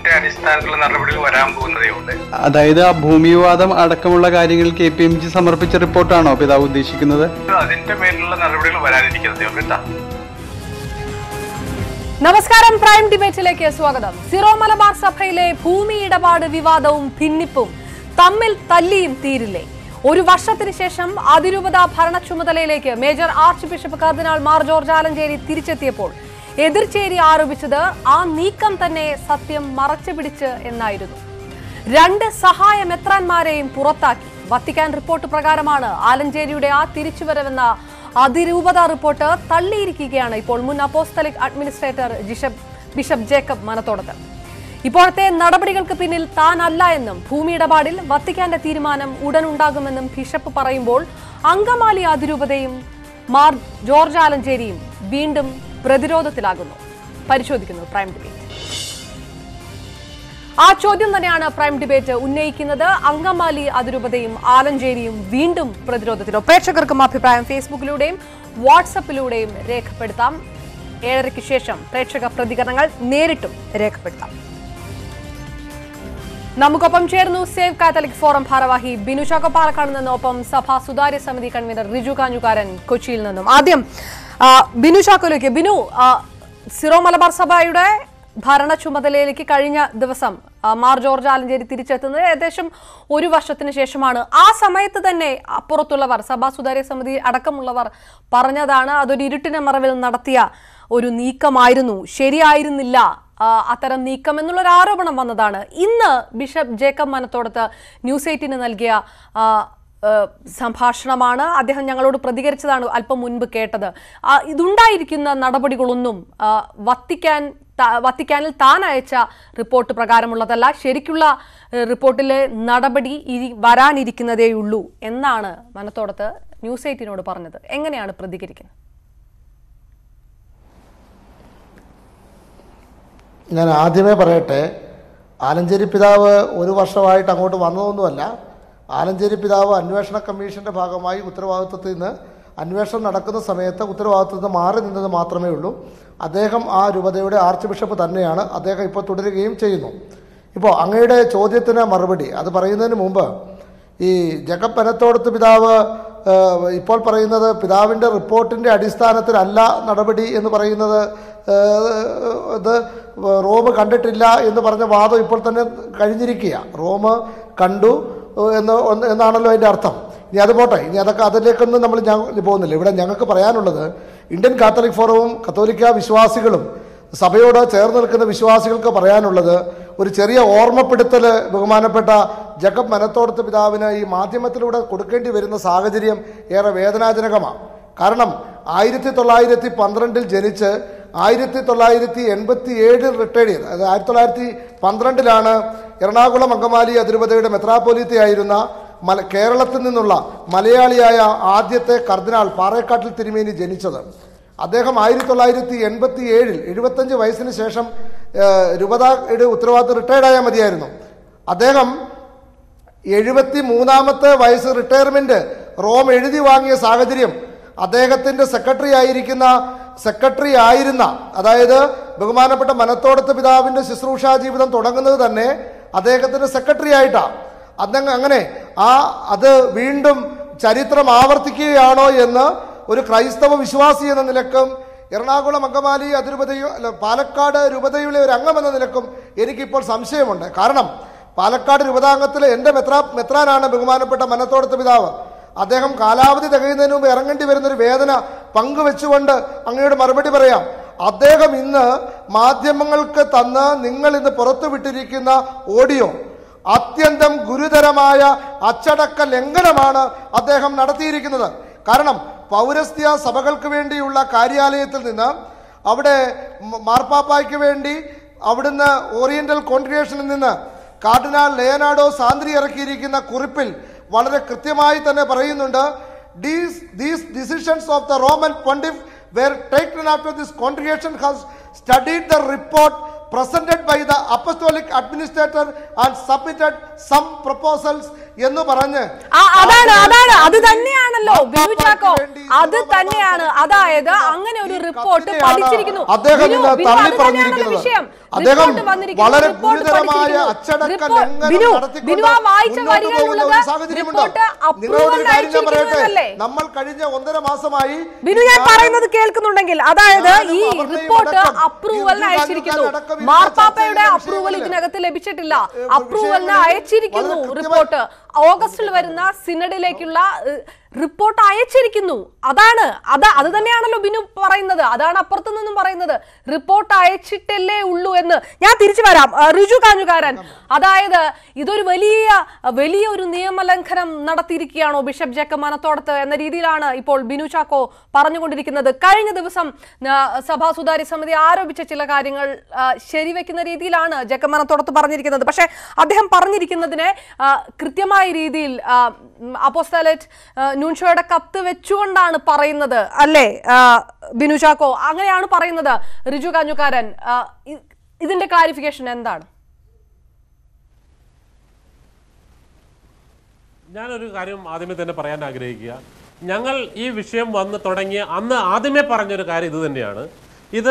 റിപ്പോർട്ടിന്റെ അടിസ്ഥാനത്തിലുള്ള നടപടികൾ വരാൻ പോകുന്നതേ ഉള്ളൂ അതായത് ആ ഭൂമി വിവാദം അടക്കമുള്ള കാര്യങ്ങൾ കെ പി എം ജി സമർപ്പിച്ച റിപ്പോർട്ടാണോ പിതാവ് ഉദ്ദേശിക്കുന്നത് അതിന്റെ മേലുള്ള നടപടികൾ വരാനിരിക്കുന്നതേ ഉള്ളൂ കേട്ടോ നമസ്കാരം പ്രൈം ഡിബേറ്റിലേക്ക് സ്വാഗതം സിറോ മലബാർ സഭയിലെ ഭൂമി ഇടപാട് വിവാദവും ഭിന്നിപ്പും തമ്മിൽ തല്ലിയും തീരില്ലേ ഒരു വർഷത്തിന് ശേഷം അതിരൂപത ഭരണ ചുമതലയിലേക്ക് മേജർ ആർച്ച് ബിഷപ്പ് കർദിനാൾ മാർ ജോർജ് ആലഞ്ചേരി തിരിച്ചെത്തിയപ്പോൾ എതിർചേരി ആരോപിച്ചത് ആ നീക്കം തന്നെ സത്യം മറച്ചു പിടിച്ച് എന്നായിരുന്നു രണ്ട് സഹായ മെത്രാന്മാരെയും പുറത്താക്കി വത്തിക്കാൻ റിപ്പോർട്ട് പ്രകാരമാണ് ആലഞ്ചേരിയുടെ ആ തിരിച്ചുവരവെന്ന അതിരൂപത റിപ്പോർട്ട് തള്ളിയിരിക്കുകയാണ് ഇപ്പോൾ മുൻ അപ്പോസ്തലിക് അഡ്മിനിസ്ട്രേറ്റർ ജിഷബ് ബിഷപ്പ് ജേക്കബ് മനത്തോടത്ത് ഇപ്പോഴത്തെ നടപടികൾക്ക് പിന്നിൽ താനല്ല എന്നും ഭൂമി ഇടപാടിൽ വത്തിക്കാന്റെ തീരുമാനം ഉടൻ ഉണ്ടാകുമെന്നും ബിഷപ്പ് പറയുമ്പോൾ അങ്കമാലി അതിരൂപതയും മാർ ജോർജ് ആലഞ്ചേരിയും വീണ്ടും പ്രതിരോധത്തിലാകുന്നു പരിശോധിക്കുന്നു പ്രൈം ഡിബേറ്റ് ആ ചോദ്യം തന്നെയാണ് പ്രൈം ഡിബേറ്റ് ഉന്നയിക്കുന്നത് അങ്കമാലി അതിരൂപതയും ആലഞ്ചേരിയും വീണ്ടും പ്രതിരോധത്തിലോ പ്രേക്ഷകർക്കും അഭിപ്രായം ഫേസ്ബുക്കിലൂടെയും വാട്സപ്പിലൂടെയും രേഖപ്പെടുത്താം ഏഴരയ്ക്ക് ശേഷം പ്രേക്ഷക പ്രതികരണങ്ങൾ നേരിട്ടും രേഖപ്പെടുത്താം നമുക്കൊപ്പം ചേർന്നു സേവ് കാത്തലിക് ഫോറം ഭാരവാഹി ബിനു ചാക്കോ പാലക്കാട് നിന്നും ഒപ്പം സഭാ സുതാര്യ സമിതി കൺവീനർ റിജു കാഞ്ഞുകാരൻ കൊച്ചിയിൽ നിന്നും ആദ്യം ആ, ബിനു ചാക്കോയിലേക്ക് ബിനു ആ, സിറോ മലബാർ സഭയുടെ ഭരണ ചുമതലയിലേക്ക് കഴിഞ്ഞ ദിവസം ആ, മാർ ജോർജ് ആലഞ്ചേരി തിരിച്ചെത്തുന്നത് ഏകദേശം ഒരു വർഷത്തിന് ശേഷമാണ് ആ സമയത്ത് തന്നെ അപ്പുറത്തുള്ളവർ സഭാ സുതാര്യ സമിതി അടക്കമുള്ളവർ പറഞ്ഞതാണ് അതൊരു ഇരുട്ടിന്റെ മറവിൽ നടത്തിയ ഒരു നീക്കമായിരുന്നു ശരിയായിരുന്നില്ല ആ, അത്തരം നീക്കം എന്നുള്ളൊരു ആരോപണം വന്നതാണ് ഇന്ന് ബിഷപ്പ് ജേക്കബ് മനത്തോടത്ത് ന്യൂസ് എയ്റ്റിന് നൽകിയ ആ, ആ, സംഭാഷണമാണ് അദ്ദേഹം ഞങ്ങളോട് പ്രതികരിച്ചതാണ് അല്പം മുൻപ് കേട്ടത് ആ, ഇതുണ്ടായിരിക്കുന്ന നടപടികളൊന്നും ആ, വത്തിക്കാൻ ത- വത്തിക്കാനിൽ താൻ അയച്ച റിപ്പോർട്ട് പ്രകാരമുള്ളതല്ല ശരിക്കുള്ള ഏ, റിപ്പോർട്ടിലെ നടപടി ഇനി വരാനിരിക്കുന്നതേയുള്ളൂ എന്നാണ് മനത്തോടത്ത് ന്യൂസ് എയ്റ്റിനോട് പറഞ്ഞത് എങ്ങനെയാണ് പ്രതികരിക്കുന്നത് ഞാൻ ആദ്യമേ പറയട്ടെ ആലഞ്ചേരി പിതാവ് ഒരു വർഷമായിട്ട് അങ്ങോട്ട് വന്നതൊന്നുമല്ല ആലഞ്ചേരി പിതാവ് അന്വേഷണ കമ്മീഷൻ്റെ ഭാഗമായി ഉത്തരവാദിത്വത്തിൽ നിന്ന് അന്വേഷണം നടക്കുന്ന സമയത്ത് ഉത്തരവാദിത്വത്തിൽ നിന്ന് മാറി നിന്നത് മാത്രമേ ഉള്ളൂ അദ്ദേഹം ആ രൂപതയുടെ ആർച്ച് ബിഷപ്പ് തന്നെയാണ് അദ്ദേഹം ഇപ്പോൾ തുടരുകയും ചെയ്യുന്നു ഇപ്പോൾ അങ്ങയുടെ ചോദ്യത്തിന് മറുപടി അത് പറയുന്നതിന് മുമ്പ് ഈ ജഗബ് പനത്തോടത്ത് പിതാവ് ഏഹ്, ഇപ്പോൾ പറയുന്നത് പിതാവിൻ്റെ റിപ്പോർട്ടിൻ്റെ അടിസ്ഥാനത്തിലല്ല നടപടി എന്ന് പറയുന്നത് ഏഹ്, ഇത് റോം കണ്ടിട്ടില്ല എന്ന് പറഞ്ഞ വാദം ഇപ്പോൾ തന്നെ കഴിഞ്ഞിരിക്കുക റോം കണ്ടു എന്ന് ഒന്ന് എന്നാണല്ലോ അതിൻ്റെ അർത്ഥം ഇനി അത് പോട്ടെ ഇനി അതൊക്കെ അതിലേക്കൊന്നും നമ്മൾ ഞാൻ പോകുന്നില്ല ഇവിടെ ഞങ്ങൾക്ക് പറയാനുള്ളത് ഇന്ത്യൻ കാത്തലിക് ഫോറവും കത്തോലിക്ക വിശ്വാസികളും സഭയോട് ചേർന്ന് നിൽക്കുന്ന വിശ്വാസികൾക്ക് പറയാനുള്ളത് ഒരു ചെറിയ ഓർമ്മപ്പെടുത്തൽ ബഹുമാനപ്പെട്ട ജഗബ് മനത്തോടത്ത് പിതാവിന് ഈ മാധ്യമത്തിലൂടെ കൊടുക്കേണ്ടി വരുന്ന സാഹചര്യം ഏറെ വേദനാജനകമാണ് കാരണം ആയിരത്തി തൊള്ളായിരത്തി പന്ത്രണ്ടിൽ ജനിച്ച് ആയിരത്തി തൊള്ളായിരത്തി എൺപത്തി ഏഴിൽ റിട്ടയർഡ് ചെയ്ത് അതായത് ആയിരത്തി തൊള്ളായിരത്തി പന്ത്രണ്ടിലാണ് എറണാകുളം അങ്കമാലി അതിരൂപതയുടെ മെത്രാപ്പോലീത്തയായിരുന്ന മല കേരളത്തിൽ നിന്നുള്ള മലയാളിയായ ആദ്യത്തെ കർദിനാൾ പാറേക്കാട്ടിൽ തിരുമേനി ജനിച്ചത് അദ്ദേഹം ആയിരത്തി തൊള്ളായിരത്തി എൺപത്തി ഏഴിൽ എഴുപത്തഞ്ച് വയസ്സിന് ശേഷം ഏഹ്, രൂപതയുടെ ഉത്തരവാദിത്വം റിട്ടയർഡായാൽ മതിയായിരുന്നു അദ്ദേഹം എഴുപത്തി മൂന്നാമത്തെ വയസ്സ് റിട്ടയർമെന്റ് റോം എഴുതി വാങ്ങിയ സാഹചര്യം അദ്ദേഹത്തിന്റെ സെക്രട്ടറി ആയിരിക്കുന്ന സെക്രട്ടറി ആയിരുന്ന അതായത് ബഹുമാനപ്പെട്ട മനത്തോടത്ത് പിതാവിന്റെ ശുശ്രൂഷാ ജീവിതം തുടങ്ങുന്നത് തന്നെ അദ്ദേഹത്തിന്റെ സെക്രട്ടറി ആയിട്ടാണ് അദ്ദേഹം അങ്ങനെ ആ അത് വീണ്ടും ചരിത്രം ആവർത്തിക്കുകയാണോ എന്ന് ഒരു ക്രൈസ്തവ വിശ്വാസി എന്ന നിലക്കും എറണാകുളം അങ്കമാലി അതിരൂപതയോ അല്ല പാലക്കാട് രൂപതയിലെ ഒരു അംഗം എന്ന നിലക്കും എനിക്കിപ്പോൾ സംശയമുണ്ട് കാരണം പാലക്കാട് രൂപതാംഗത്തിലെ എൻ്റെ മെത്രാ മെത്രാനാണ് ബഹുമാനപ്പെട്ട മനത്തോടത്ത് പിതാവ് അദ്ദേഹം കാലാവധി തികയുന്നതിന് മുമ്പ് ഇറങ്ങേണ്ടി വരുന്ന ഒരു വേദന പങ്കുവെച്ചുകൊണ്ട് അങ്ങയുടെ മറുപടി പറയാം അദ്ദേഹം ഇന്ന് മാധ്യമങ്ങൾക്ക് തന്ന് നിങ്ങൾ ഇന്ന് പുറത്തുവിട്ടിരിക്കുന്ന ഓഡിയോ അത്യന്തം ഗുരുതരമായ അച്ചടക്ക ലംഘനമാണ് അദ്ദേഹം നടത്തിയിരിക്കുന്നത് കാരണം പൗരസ്ത്യ സഭകൾക്ക് വേണ്ടിയുള്ള കാര്യാലയത്തിൽ നിന്ന് അവിടെ മ- മാർപ്പാപ്പായ്ക്ക് വേണ്ടി അവിടുന്ന് ഓറിയന്റൽ കോൺഗ്രിഗേഷനിൽ നിന്ന് കാർഡിനാൾ ലേനാഡോ സാന്ദ്രി ഇറക്കിയിരിക്കുന്ന കുറിപ്പിൽ വളരെ കൃത്യമായി തന്നെ പറയുന്നുണ്ട് these these decisions of the Roman pontiff were taken after this congregation has studied the report presented by the apostolic administrator and submitted some proposals എന്ന് പറഞ്ഞ് ആ, അതാണ് അതാണ് അത് തന്നെയാണല്ലോ ബിനു മാർപ്പാപ്പയ്ക്ക് ചാക്കോ വേണ്ടി അത് സീറോ തന്നെയാണ് മലബാർ അതായത് സഭ അങ്ങനെ ഒരു ഈ റിപ്പോർട്ട് കത്തിനെയാണ് പഠിച്ചിരിക്കുന്നു അദ്ദേഹം ബിനു, ഇന്ന് ബിനു, തള്ളി അത് തന്നെയാണല്ലോ പറഞ്ഞിരിക്കുന്നത്. വിഷയം. അദ്ദേഹം റിപ്പോർട്ട് വന്നിരിക്കുന്നു, വളരെ റിപ്പോർട്ട് ഗുരുതരമായ പഠിച്ചിരിക്കുന്നു. അച്ചടക്ക റിപ്പോർട്ട്- ലംഘനം ബിനു, നടത്തിക്കൊണ്ട് ബിനു ആ വായിച്ച മുന്നോട്ട് പോകുന്ന വരികളിലുള്ളത് ഒരു സാഹചര്യമുണ്ട്. റിപ്പോർട്ട് നിങ്ങളോട് ഒരു അപ്രൂവൽ കാര്യം ഞാൻ പറയട്ടെ അയച്ചിരിക്കുന്നതല്ലേ നമ്മൾ കഴിഞ്ഞ ഒന്നര മാസമായി ബിനു ഞാൻ ഞാനും പറയുന്നത് കേൾക്കുന്നുണ്ടെങ്കിൽ അതായത് ഞാനും ഈ അപർണയും റിപ്പോർട്ട് അടക്കം അപ്രൂവലിന് ഈ അയച്ചിരിക്കുന്നു അടക്കം ഇതിനകത്ത് മാർപ്പാപ്പയുടെ ചർച്ച അപ്രൂവൽ ചെയ്യുന്ന ഇതിനകത്ത് ലഭിച്ചിട്ടില്ല ഏഹ്, അപ്രൂവലിന് വിഷയങ്ങളിൽ അയച്ചിരിക്കുന്നു വളരെ കൃത്യമായി- റിപ്പോർട്ട് ഓഗസ്റ്റിൽ വരുന്ന സിനഡിലേക്കുള്ള ഏഹ്, റിപ്പോർട്ട് അയച്ചിരിക്കുന്നു അതാണ് അത് അത് തന്നെയാണല്ലോ ബിനു പറയുന്നത് അതാണ് അപ്പുറത്തു നിന്നും പറയുന്നത് റിപ്പോർട്ട് അയച്ചിട്ടല്ലേ ഉള്ളൂ എന്ന് ഞാൻ തിരിച്ചു വരാം ആ, റിജു കാഞ്ഞുകാരൻ അതായത് ഇതൊരു വലിയ വലിയ ഒരു നിയമലംഘനം നടത്തിയിരിക്കുകയാണോ ബിഷപ്പ് ജേക്കബ് മനത്തോടത്ത് എന്ന രീതിയിലാണ് ഇപ്പോൾ ബിനു ചാക്കോ പറഞ്ഞുകൊണ്ടിരിക്കുന്നത് കഴിഞ്ഞ ദിവസം ആ, സഭാ സുതാര്യ സമിതി ആരോപിച്ച ചില കാര്യങ്ങൾ ആ, ശരിവെക്കുന്ന രീതിയിലാണ് ജേക്കബ് മനത്തോടത്ത് പറഞ്ഞിരിക്കുന്നത് പക്ഷേ അദ്ദേഹം പറഞ്ഞിരിക്കുന്നതിനെ ആ, കൃത്യമായ രീതിയിൽ ആ, ഉം, അപ്പോസ്തലറ്റ് ആ, ന്യൂൻഷോയുടെ കത്ത് വെച്ചുകൊണ്ടാണ് പറയുന്നത് അല്ലേ ആ, ബിനു ചാക്കോ അങ്ങനെയാണ് പറയുന്നത് റിജു കാഞ്ഞുകാരൻ ആ, ഇ- ഇതിന്റെ ക്ലാരിഫിക്കേഷൻ എന്താണ് ഞാനൊരു കാര്യം ആദ്യമേ തന്നെ പറയാൻ ആഗ്രഹിക്കുക ഞങ്ങൾ ഈ വിഷയം വന്ന് തുടങ്ങിയ അന്ന് ആദ്യമേ പറഞ്ഞൊരു കാര്യം ഇത് തന്നെയാണ് ഇത്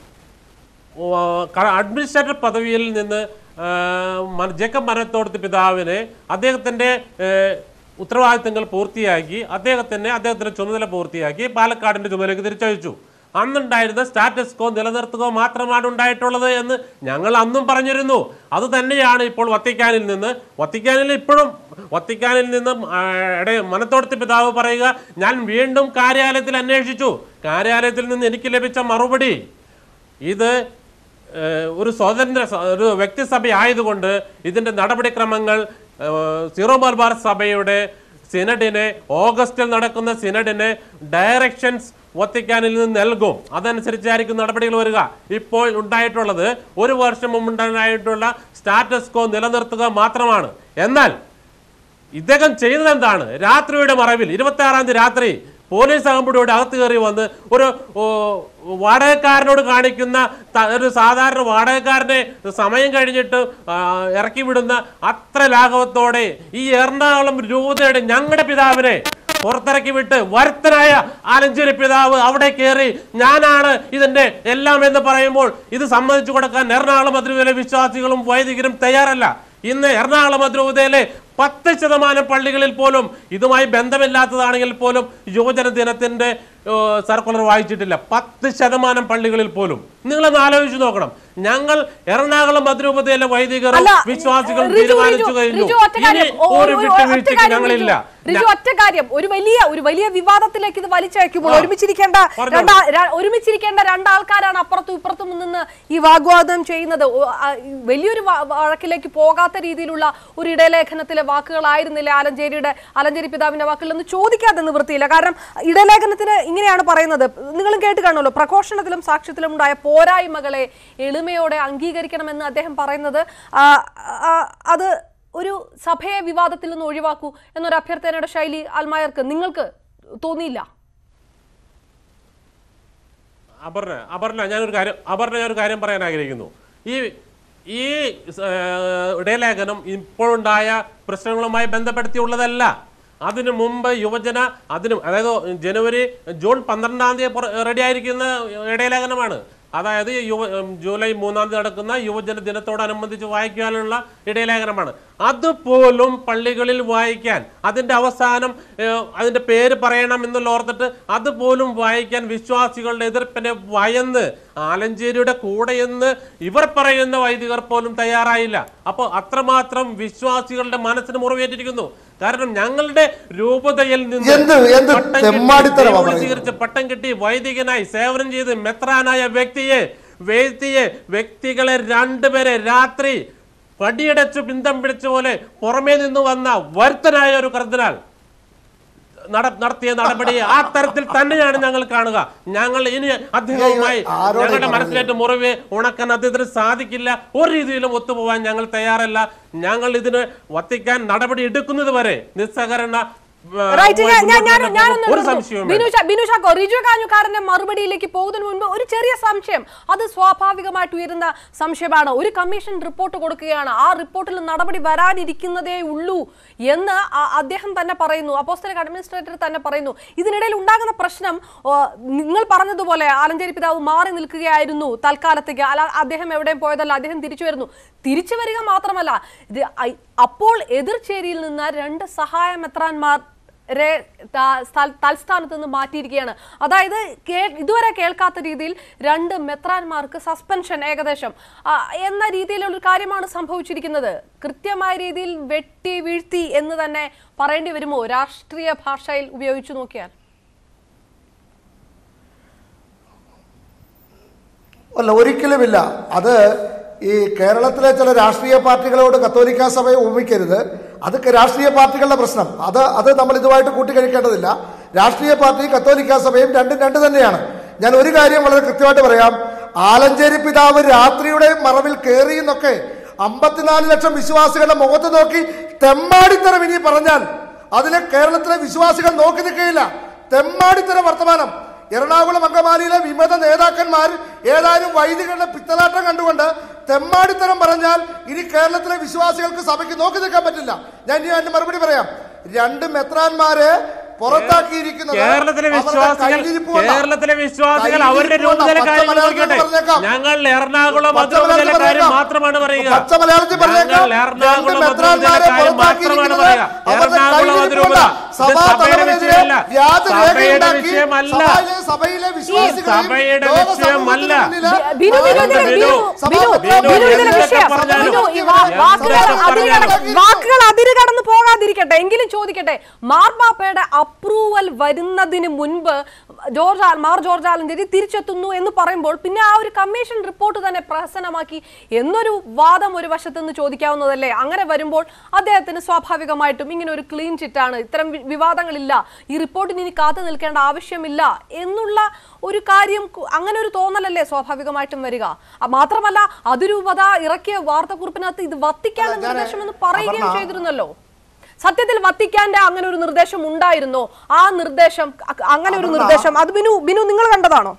അഡ്മിനിസ്ട്രേറ്റർ പദവിയിൽ നിന്ന് ആ, മന- ജേക്കബ് മനത്തോടത്ത് പിതാവിനെ അദ്ദേഹത്തിൻ്റെ ഉത്തരവാദിത്തങ്ങൾ പൂർത്തിയാക്കി അദ്ദേഹത്തിന് അദ്ദേഹത്തിൻ്റെ ചുമതല പൂർത്തിയാക്കി പാലക്കാടിൻ്റെ ചുമതലയ്ക്ക് തിരിച്ചയച്ചു അന്നുണ്ടായിരുന്ന സ്റ്റാറ്റസ് കോ നിലനിർത്തുക മാത്രമാണ് ഉണ്ടായിട്ടുള്ളത് എന്ന് ഞങ്ങൾ അന്നും പറഞ്ഞിരുന്നു അത് തന്നെയാണ് ഇപ്പോൾ വത്തിക്കാനിൽ നിന്ന് വത്തിക്കാനിൽ ഇപ്പോഴും വത്തിക്കാനിൽ നിന്നും ആ, ഇടയ മനത്തോടത്ത് പിതാവ് പറയുക ഞാൻ വീണ്ടും കാര്യാലയത്തിൽ അന്വേഷിച്ചു കാര്യാലയത്തിൽ നിന്ന് എനിക്ക് ലഭിച്ച മറുപടി ഇത് ഏഹ്, ഒരു സ്വതന്ത്ര സ- ഒരു വ്യക്തിസഭ ആയതുകൊണ്ട് ഇതിൻ്റെ നടപടിക്രമങ്ങൾ ഏഹ്, സീറോ മലബാർ സഭയുടെ സിനഡിനെ ഓഗസ്റ്റിൽ നടക്കുന്ന സിനഡിന് ഡയറക്ഷൻസ് വത്തിക്കാനിൽ നിന്ന് നൽകും അതനുസരിച്ചായിരിക്കും നടപടികൾ വരിക ഇപ്പോൾ ഉണ്ടായിട്ടുള്ളത് ഒരു വർഷം മുമ്പ് ഉണ്ടായിട്ടുള്ള സ്റ്റാറ്റസ് കോ നിലനിർത്തുക മാത്രമാണ് എന്നാൽ ഇദ്ദേഹം ചെയ്തത് എന്താണ് രാത്രിയുടെ മറവിൽ ഇരുപത്തി ആറാം തീയതി രാത്രി പോലീസ് അകമ്പടിയോട് അകത്ത് കയറി വന്ന് ഒരു ഓ, വാടകക്കാരനോട് കാണിക്കുന്ന ത- ഒരു സാധാരണ വാടകക്കാരനെ സമയം കഴിഞ്ഞിട്ട് ആ, ഇറക്കി വിടുന്ന അത്ര ലാഘവത്തോടെ ഈ എറണാകുളം രൂപതയുടെ ഞങ്ങളുടെ പിതാവിനെ പുറത്തിറക്കി വിട്ട് വരുത്തനായ ആലഞ്ചേരി പിതാവ് അവിടെ കയറി ഞാനാണ് ഇതിന്റെ എല്ലാം എന്ന് പറയുമ്പോൾ ഇത് സമ്മതിച്ചു കൊടുക്കാൻ എറണാകുളം അതിരൂപതയിലെ വിശ്വാസികളും വൈദികരും തയ്യാറല്ല ഇന്ന് എറണാകുളം അതിരൂപതയിലെ പത്ത് ശതമാനം പള്ളികളിൽ പോലും ഇതുമായി ബന്ധമില്ലാത്തതാണെങ്കിൽ പോലും യുവജന ദിനത്തിന്റെ ഏഹ്, സർക്കുലർ വായിച്ചിട്ടില്ല പത്ത് ശതമാനം പള്ളികളിൽ പോലും നിങ്ങളൊന്ന് ആലോചിച്ച് നോക്കണം ഞങ്ങൾ എറണാകുളം അതിരൂപതയിലെ വൈദികരും അല്ല, വിശ്വാസികളും റിജു, തീരുമാനിച്ചു റിജു, കഴിഞ്ഞു റിജു, ഒറ്റ ഇനി കാര്യം, ഒ- ഒരു ഒരു- ഒറ്റ വിട്ടുവീഴ്ചയ്ക്ക് കാര്യം, ഞങ്ങളില്ല റിജു, റിജു ഒറ്റ കാര്യം ഒരു വലിയ ഒരു വലിയ വിവാദത്തിലേക്ക് ഇത് വലിച്ചയക്കുമ്പോൾ ആ. ഒരുമിച്ചിരിക്കേണ്ട പറഞ്ഞോളൂ. രണ്ടാ ര- ഒരുമിച്ചിരിക്കേണ്ട രണ്ടാൾക്കാരാണ് അപ്പുറത്തും ഇപ്പുറത്തും നിന്ന് ഈ വാഗ്വാദം ചെയ്യുന്നത് ഓ, ആ, ഈ വലിയൊരു വ- വഴക്കിലേക്ക് പോകാത്ത രീതിയിലുള്ള ഒരു ഇടലേഖനത്തിലെ വാക്കുകളായിരുന്നില്ല ആലഞ്ചേരിയുടെ ആലഞ്ചേരി പിതാവിന്റെ വാക്കുകൾ എന്ന് ചോദിക്കാതെ നിവൃത്തിയില്ല കാരണം ഇടലേഖനത്തിന് ഇങ്ങനെയാണ് പറയുന്നത് നിങ്ങളും കേട്ട് കാണുമല്ലോ പ്രഘോഷണത്തിലും സാക്ഷ്യത്തിലും ഉണ്ടായ പോരായ്മകളെ എളിമയോടെ അംഗീകരിക്കണമെന്ന് അദ്ദേഹം പറയുന്നത് ആ, ആ, അത് ഒരു സഭയെ വിവാദത്തിൽ നിന്ന് ഒഴിവാക്കൂ എന്നൊരു അഭ്യർത്ഥനയുടെ ശൈലി അൽമായർക്ക് നിങ്ങൾക്ക് തോന്നിയില്ല അപർണ അപർണ ഞാനൊരു കാര്യം അപർണ ഞാനൊരു കാര്യം പറയാൻ ആഗ്രഹിക്കുന്നു ഈ ഈ ഏഹ്, ഇടയലേഖനം ഇപ്പോഴുണ്ടായ പ്രശ്നങ്ങളുമായി ബന്ധപ്പെടുത്തിയുള്ളതല്ല അതിനു മുമ്പ് യുവജന അതിന് അതായത് ജനുവരി ജൂൺ പന്ത്രണ്ടാം തീയതി റെഡി ആയിരിക്കുന്ന ഇടയലേഖനമാണ് അതായത് യുവ ഉം, ജൂലൈ മൂന്നാം തീയതി നടക്കുന്ന യുവജന ദിനത്തോടനുബന്ധിച്ച് വായിക്കാനുള്ള ഇടയലേഖനമാണ് അതുപോലും പള്ളികളിൽ വായിക്കാൻ അതിൻ്റെ അവസാനം ഏഹ്, അതിൻ്റെ പേര് പറയണം എന്നുള്ള ഓർത്തിട്ട് അതുപോലും വായിക്കാൻ വിശ്വാസികളുടെ എതിർപ്പിനെ ഭയന്ന് ആലഞ്ചേരിയുടെ കൂടെയെന്ന് ഇവർ പറയുന്ന വൈദികർ പോലും തയ്യാറായില്ല അപ്പോൾ അത്രമാത്രം വിശ്വാസികളുടെ മനസ്സിന് മുറിവേറ്റിരിക്കുന്നു കാരണം ഞങ്ങളുടെ രൂപതയിൽ നിന്ന് എന്ത് എന്ത് പട്ടം കിട്ടി, തെമ്മാടിത്തരമാ ദൈവവിളി പറയുന്നത്? സ്വീകരിച്ച് പട്ടം കിട്ടി വൈദികനായി സേവനം ചെയ്ത് മെത്രാനായ വ്യക്തിയെ വ്യക്തിയെ വ്യക്തികളെ രണ്ടുപേരെ രാത്രി പടിയടച്ച് പിന്തം പിടിച്ച പോലെ പുറമേ നിന്ന് വന്ന വരുത്തനായ ഒരു കർദിനാൾ നട നടത്തിയ നടപടി ആ തരത്തിൽ തന്നെയാണ് ഞങ്ങൾ കാണുക ഞങ്ങൾ ഇനി അദ്ദേഹവുമായി ആരോടാ ഈ ഞങ്ങളുടെ പറയുന്നത്? മനസ്സിലേറ്റ മുറിവ് ഉണക്കാൻ അദ്ദേഹത്തിന് സാധിക്കില്ല ഒരു രീതിയിലും ഒത്തുപോകാൻ ഞങ്ങൾ തയ്യാറല്ല ഞങ്ങൾ ഇതിന് വത്തിക്കാൻ നടപടി എടുക്കുന്നത് വരെ നിസ്സഹകരണ ആ, റൈറ്റ് ഞാൻ ഞാൻ ഞാൻ മുന്നോട്ട് ഞാനൊന്ന് ഒരു നിർത്തുന്നു. സംശയവും ബിനു വേണ്ട. ഷാ- ബിനു ഷാക്കോ റിജു കാഞ്ഞുകാരന്റെ മറുപടിയിലേക്ക് പോകുന്നതിന് മുൻപ് ഒരു ചെറിയ സംശയം അത് സ്വാഭാവികമായിട്ട് ഉയരുന്ന സംശയമാണ് ഒരു കമ്മീഷൻ റിപ്പോർട്ട് കൊടുക്കുകയാണ് ആ റിപ്പോർട്ടിൽ നടപടി വരാനിരിക്കുന്നതേ ഉള്ളൂ എന്ന് ആ- അദ്ദേഹം തന്നെ പറയുന്നു അപ്പോസ്തലിക് അഡ്മിനിസ്ട്രേറ്റർ തന്നെ പറയുന്നു ഇതിനിടയിൽ ഉണ്ടാകുന്ന പ്രശ്നം ഓ, നിങ്ങൾ പറഞ്ഞതുപോലെ ആലഞ്ചേരി പിതാവ് മാറി നിൽക്കുകയായിരുന്നു തൽക്കാലത്തേക്ക് അല്ല അദ്ദേഹം എവിടെയും പോയതല്ല അദ്ദേഹം തിരിച്ചു വരുന്നു തിരിച്ചു വരിക മാത്രമല്ല ഇത് ഐ- അപ്പോൾ എതിർചേരിയിൽ നിന്ന് രണ്ട് സഹായ മെത്രാന്മാർ രെ ത- സ്ഥല- തൽസ്ഥാനത്ത് നിന്ന് മാറ്റിയിരിക്കുകയാണ് അതായത് കേ- ഇതുവരെ കേൾക്കാത്ത രീതിയിൽ രണ്ട് മെത്രാന്മാർക്ക് സസ്പെൻഷൻ ഏകദേശം ആ, എന്ന രീതിയിലുള്ള ഒരു കാര്യമാണ് സംഭവിച്ചിരിക്കുന്നത് കൃത്യമായ രീതിയിൽ വെട്ടി വീഴ്ത്തി എന്ന് തന്നെ പറയേണ്ടി വരുമോ രാഷ്ട്രീയ ഭാഷയിൽ ഉപയോഗിച്ചു നോക്കിയാൽ അല്ല ഒരിക്കലുമില്ല അത് ഈ കേരളത്തിലെ ചില രാഷ്ട്രീയ പാർട്ടികളോട് കത്തോലിക്ക സഭയെ ഉപമിക്കരുത് അതൊക്കെ രാഷ്ട്രീയ പാർട്ടികളുടെ പ്രശ്നം അത് അത് നമ്മൾ ഇതുമായിട്ട് കൂട്ടിക്കഴിക്കേണ്ടതില്ല രാഷ്ട്രീയ പാർട്ടിയും കത്തോലിക്ക സഭയും രണ്ടും രണ്ട് തന്നെയാണ് ഞാൻ ഒരു കാര്യം വളരെ കൃത്യമായിട്ട് പറയാം ആലഞ്ചേരി പിതാവ് രാത്രിയുടെ മറവിൽ കയറി എന്നൊക്കെ അമ്പത്തിനാല് ലക്ഷം വിശ്വാസികളുടെ മുഖത്ത് നോക്കി തെമ്മാടിത്തരം ഇനി പറഞ്ഞാൽ അതിനെ കേരളത്തിലെ വിശ്വാസികൾ നോക്കി നിൽക്കുകയില്ല തെമ്മാടിത്തരം വർത്തമാനം എറണാകുളം അങ്കമാലിയിലെ വിമത നേതാക്കന്മാർ ഏതാനും വൈദികരുടെ പിത്തലാട്ടം കണ്ടുകൊണ്ട് തെമ്മാടിത്തരം പറഞ്ഞാൽ ഇനി കേരളത്തിലെ വിശ്വാസികൾക്ക് സഭയ്ക്ക് നോക്കി നിൽക്കാൻ പറ്റില്ല ഞാൻ ഇനി അതിന്റെ മറുപടി പറയാം രണ്ട് മെത്രാന്മാരെ പുറത്താക്കിയിരിക്കുന്നത് കേരളത്തിലെ അവരുടെ വിശ്വാസികൾ കയ്യിലിരിപ്പ് കൊണ്ടാ. കേരളത്തിലെ വിശ്വാസികൾ കയ്യിലിരിപ്പ് അവരുടെ കൊണ്ടാ. രൂപതയിലെ പച്ച കാര്യം മലയാളത്തിൽ നോക്കട്ടെ പറഞ്ഞേക്കാം. ഞങ്ങൾ എറണാകുളം പച്ച മധുരയിലെ മലയാളത്തിൽ കാര്യം പറഞ്ഞേക്കാം. മാത്രമാണ് പറയുക പച്ച മലയാളത്തിൽ ഞങ്ങൾ പറഞ്ഞേക്കാം. എറണാകുളം രണ്ട് മധുരയിലെ മെത്രാന്മാരെ കാര്യം മാത്രമാണ് പുറത്താക്കിയിരിക്കുന്നത് പറയുക അവരുടെ എറണാകുളം കയ്യിലിരിപ്പ് മധുരൂപത കൊണ്ടാ. ഇത് സഭാ സഭയുടെ തലവനെതിരെ വിഷയമല്ല വ്യാജ സഭയുടെ രേഖയുണ്ടാക്കി വിഷയമല്ല സഭയിലെ സഭയിലെ വിശ്വാസികളെയും സഭയുടെ ലോക വിഷയമല്ല. സമൂഹത്തിന് മുന്നില് ബിനു ബിനു ഇതിലെ ബിനു, ബിനു സഭാ ബിനു മെത്രാന്മാരെ ബിനു ഇതിലെ എന്തൊക്കെ വിഷയം പറഞ്ഞാലും ബിനു ഈ വാ- വാക്കുകൾ എന്തൊക്കെ അതിരുകട പറഞ്ഞാലും വാക്കുകൾ അതിരുകടന്ന് പോകാതിരിക്കട്ടെ എങ്കിലും ചോദിക്കട്ടെ മാർപ്പാപ്പയുടെ അപ്രൂവൽ വരുന്നതിന് മുൻപ് ജോർജ് ആ- മാർ ജോർജ് ആലഞ്ചേരി തിരിച്ചെത്തുന്നു എന്ന് പറയുമ്പോൾ പിന്നെ ആ ഒരു കമ്മീഷൻ റിപ്പോർട്ട് തന്നെ പ്രഹസനമാക്കി എന്നൊരു വാദം ഒരു വശത്ത് നിന്ന് ചോദിക്കാവുന്നതല്ലേ അങ്ങനെ വരുമ്പോൾ അദ്ദേഹത്തിന് സ്വാഭാവികമായിട്ടും ഇങ്ങനെ ഒരു ക്ലീൻ ചിറ്റാണ് ഇത്തരം വി- വിവാദങ്ങളില്ല ഈ റിപ്പോർട്ടിന് ഇനി കാത്തു നിൽക്കേണ്ട ആവശ്യമില്ല എന്നുള്ള ഒരു കാര്യം കു- അങ്ങനെ ഒരു തോന്നലല്ലേ സ്വാഭാവികമായിട്ടും വരിക ആ, മാത്രമല്ല അതിരൂപത ഇറക്കിയ വാർത്താക്കുറിപ്പിനകത്ത് ഇത് വത്തിക്കാൻ അല്ല, ഞാന് നിർദ്ദേശമെന്ന് പറയുകയും അപർണ- ചെയ്തിരുന്നല്ലോ സത്യത്തിൽ വത്തിക്കാന്റെ അങ്ങനെ ഒരു നിർദ്ദേശം ഉണ്ടായിരുന്നോ ആ നിർദ്ദേശം അ- അങ്ങനെ ഒരു അപർണ- നിർദ്ദേശം അത് ബിനു ബിനു നിങ്ങൾ കണ്ടതാണോ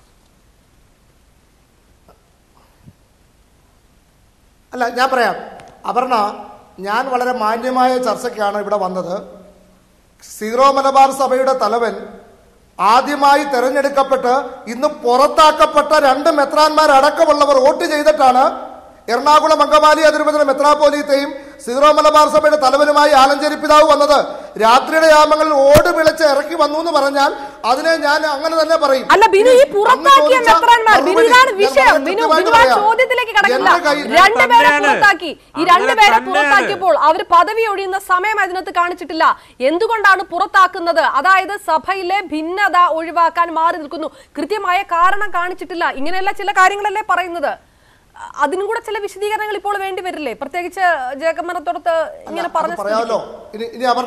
അല്ല ഞാൻ പറയാം അപർണ ഞാൻ വളരെ മാന്യമായ ചർച്ചയ്ക്കാണ് ഇവിടെ വന്നത് സീറോ മലബാർ സഭയുടെ തലവൻ ആദ്യമായി തെരഞ്ഞെടുക്കപ്പെട്ട് ഇന്ന് പുറത്താക്കപ്പെട്ട രണ്ട് മെത്രാന്മാരടക്കമുള്ളവർ വോട്ട് ചെയ്തിട്ടാണ് എറണാകുളം അങ്കമാലി അതിരൂപതയുടെ മെത്രാപോലീത്തെയും സീറോ മലബാർ സഭയുടെ തലവനുമായി ആലഞ്ചേരി പിതാവ് വന്നത് രാത്രിയുടെ യാമങ്ങളിൽ ഓട് വിളിച്ച് ഇറക്കി വന്നു എന്ന് പറഞ്ഞാൽ അതിനെ ഞാൻ അങ്ങനെ തന്നെ പറയും അല്ല ബിനു ഈ ഇനി പുറത്താക്കിയ അങ്ങ് ചോദിച്ച മെത്രാന്മാർ ബിനു മറുപടി ഇതാണ് ഞാൻ വിഷയം വളരെ ബിനു കൃത്യമായിട്ട് ബിനു ആ പറയാം. ചോദ്യത്തിലേക്ക് കടക്കില്ല എന്റെ കയ്യിൽ- രണ്ടുപേരെ തന്നെയാണ്. പുറത്താക്കി ഈ അങ്ങനെ രണ്ടുപേരെ തന്നെയാണ്. പുറത്താക്കിയപ്പോൾ അവർ പദവി ഒഴിയുന്ന സമയം അതിനകത്ത് കാണിച്ചിട്ടില്ല എന്തുകൊണ്ടാണ് പുറത്താക്കുന്നത് അതായത് സഭയിലെ ഭിന്നത ഒഴിവാക്കാൻ മാറി നിൽക്കുന്നു കൃത്യമായ കാരണം കാണിച്ചിട്ടില്ല ഇങ്ങനെയുള്ള ചില കാര്യങ്ങളല്ലേ പറയുന്നത് അ- അതിനും കൂടെ ചില വിശദീകരണങ്ങൾ ഇപ്പോൾ വേണ്ടി വരില്ലേ പ്രത്യേകിച്ച് ജേക്കമ്മനത്തോടത്ത് ഇങ്ങനെ അത് പറഞ്ഞ പറയാമല്ലോ ഇനി ഇനി അപർണ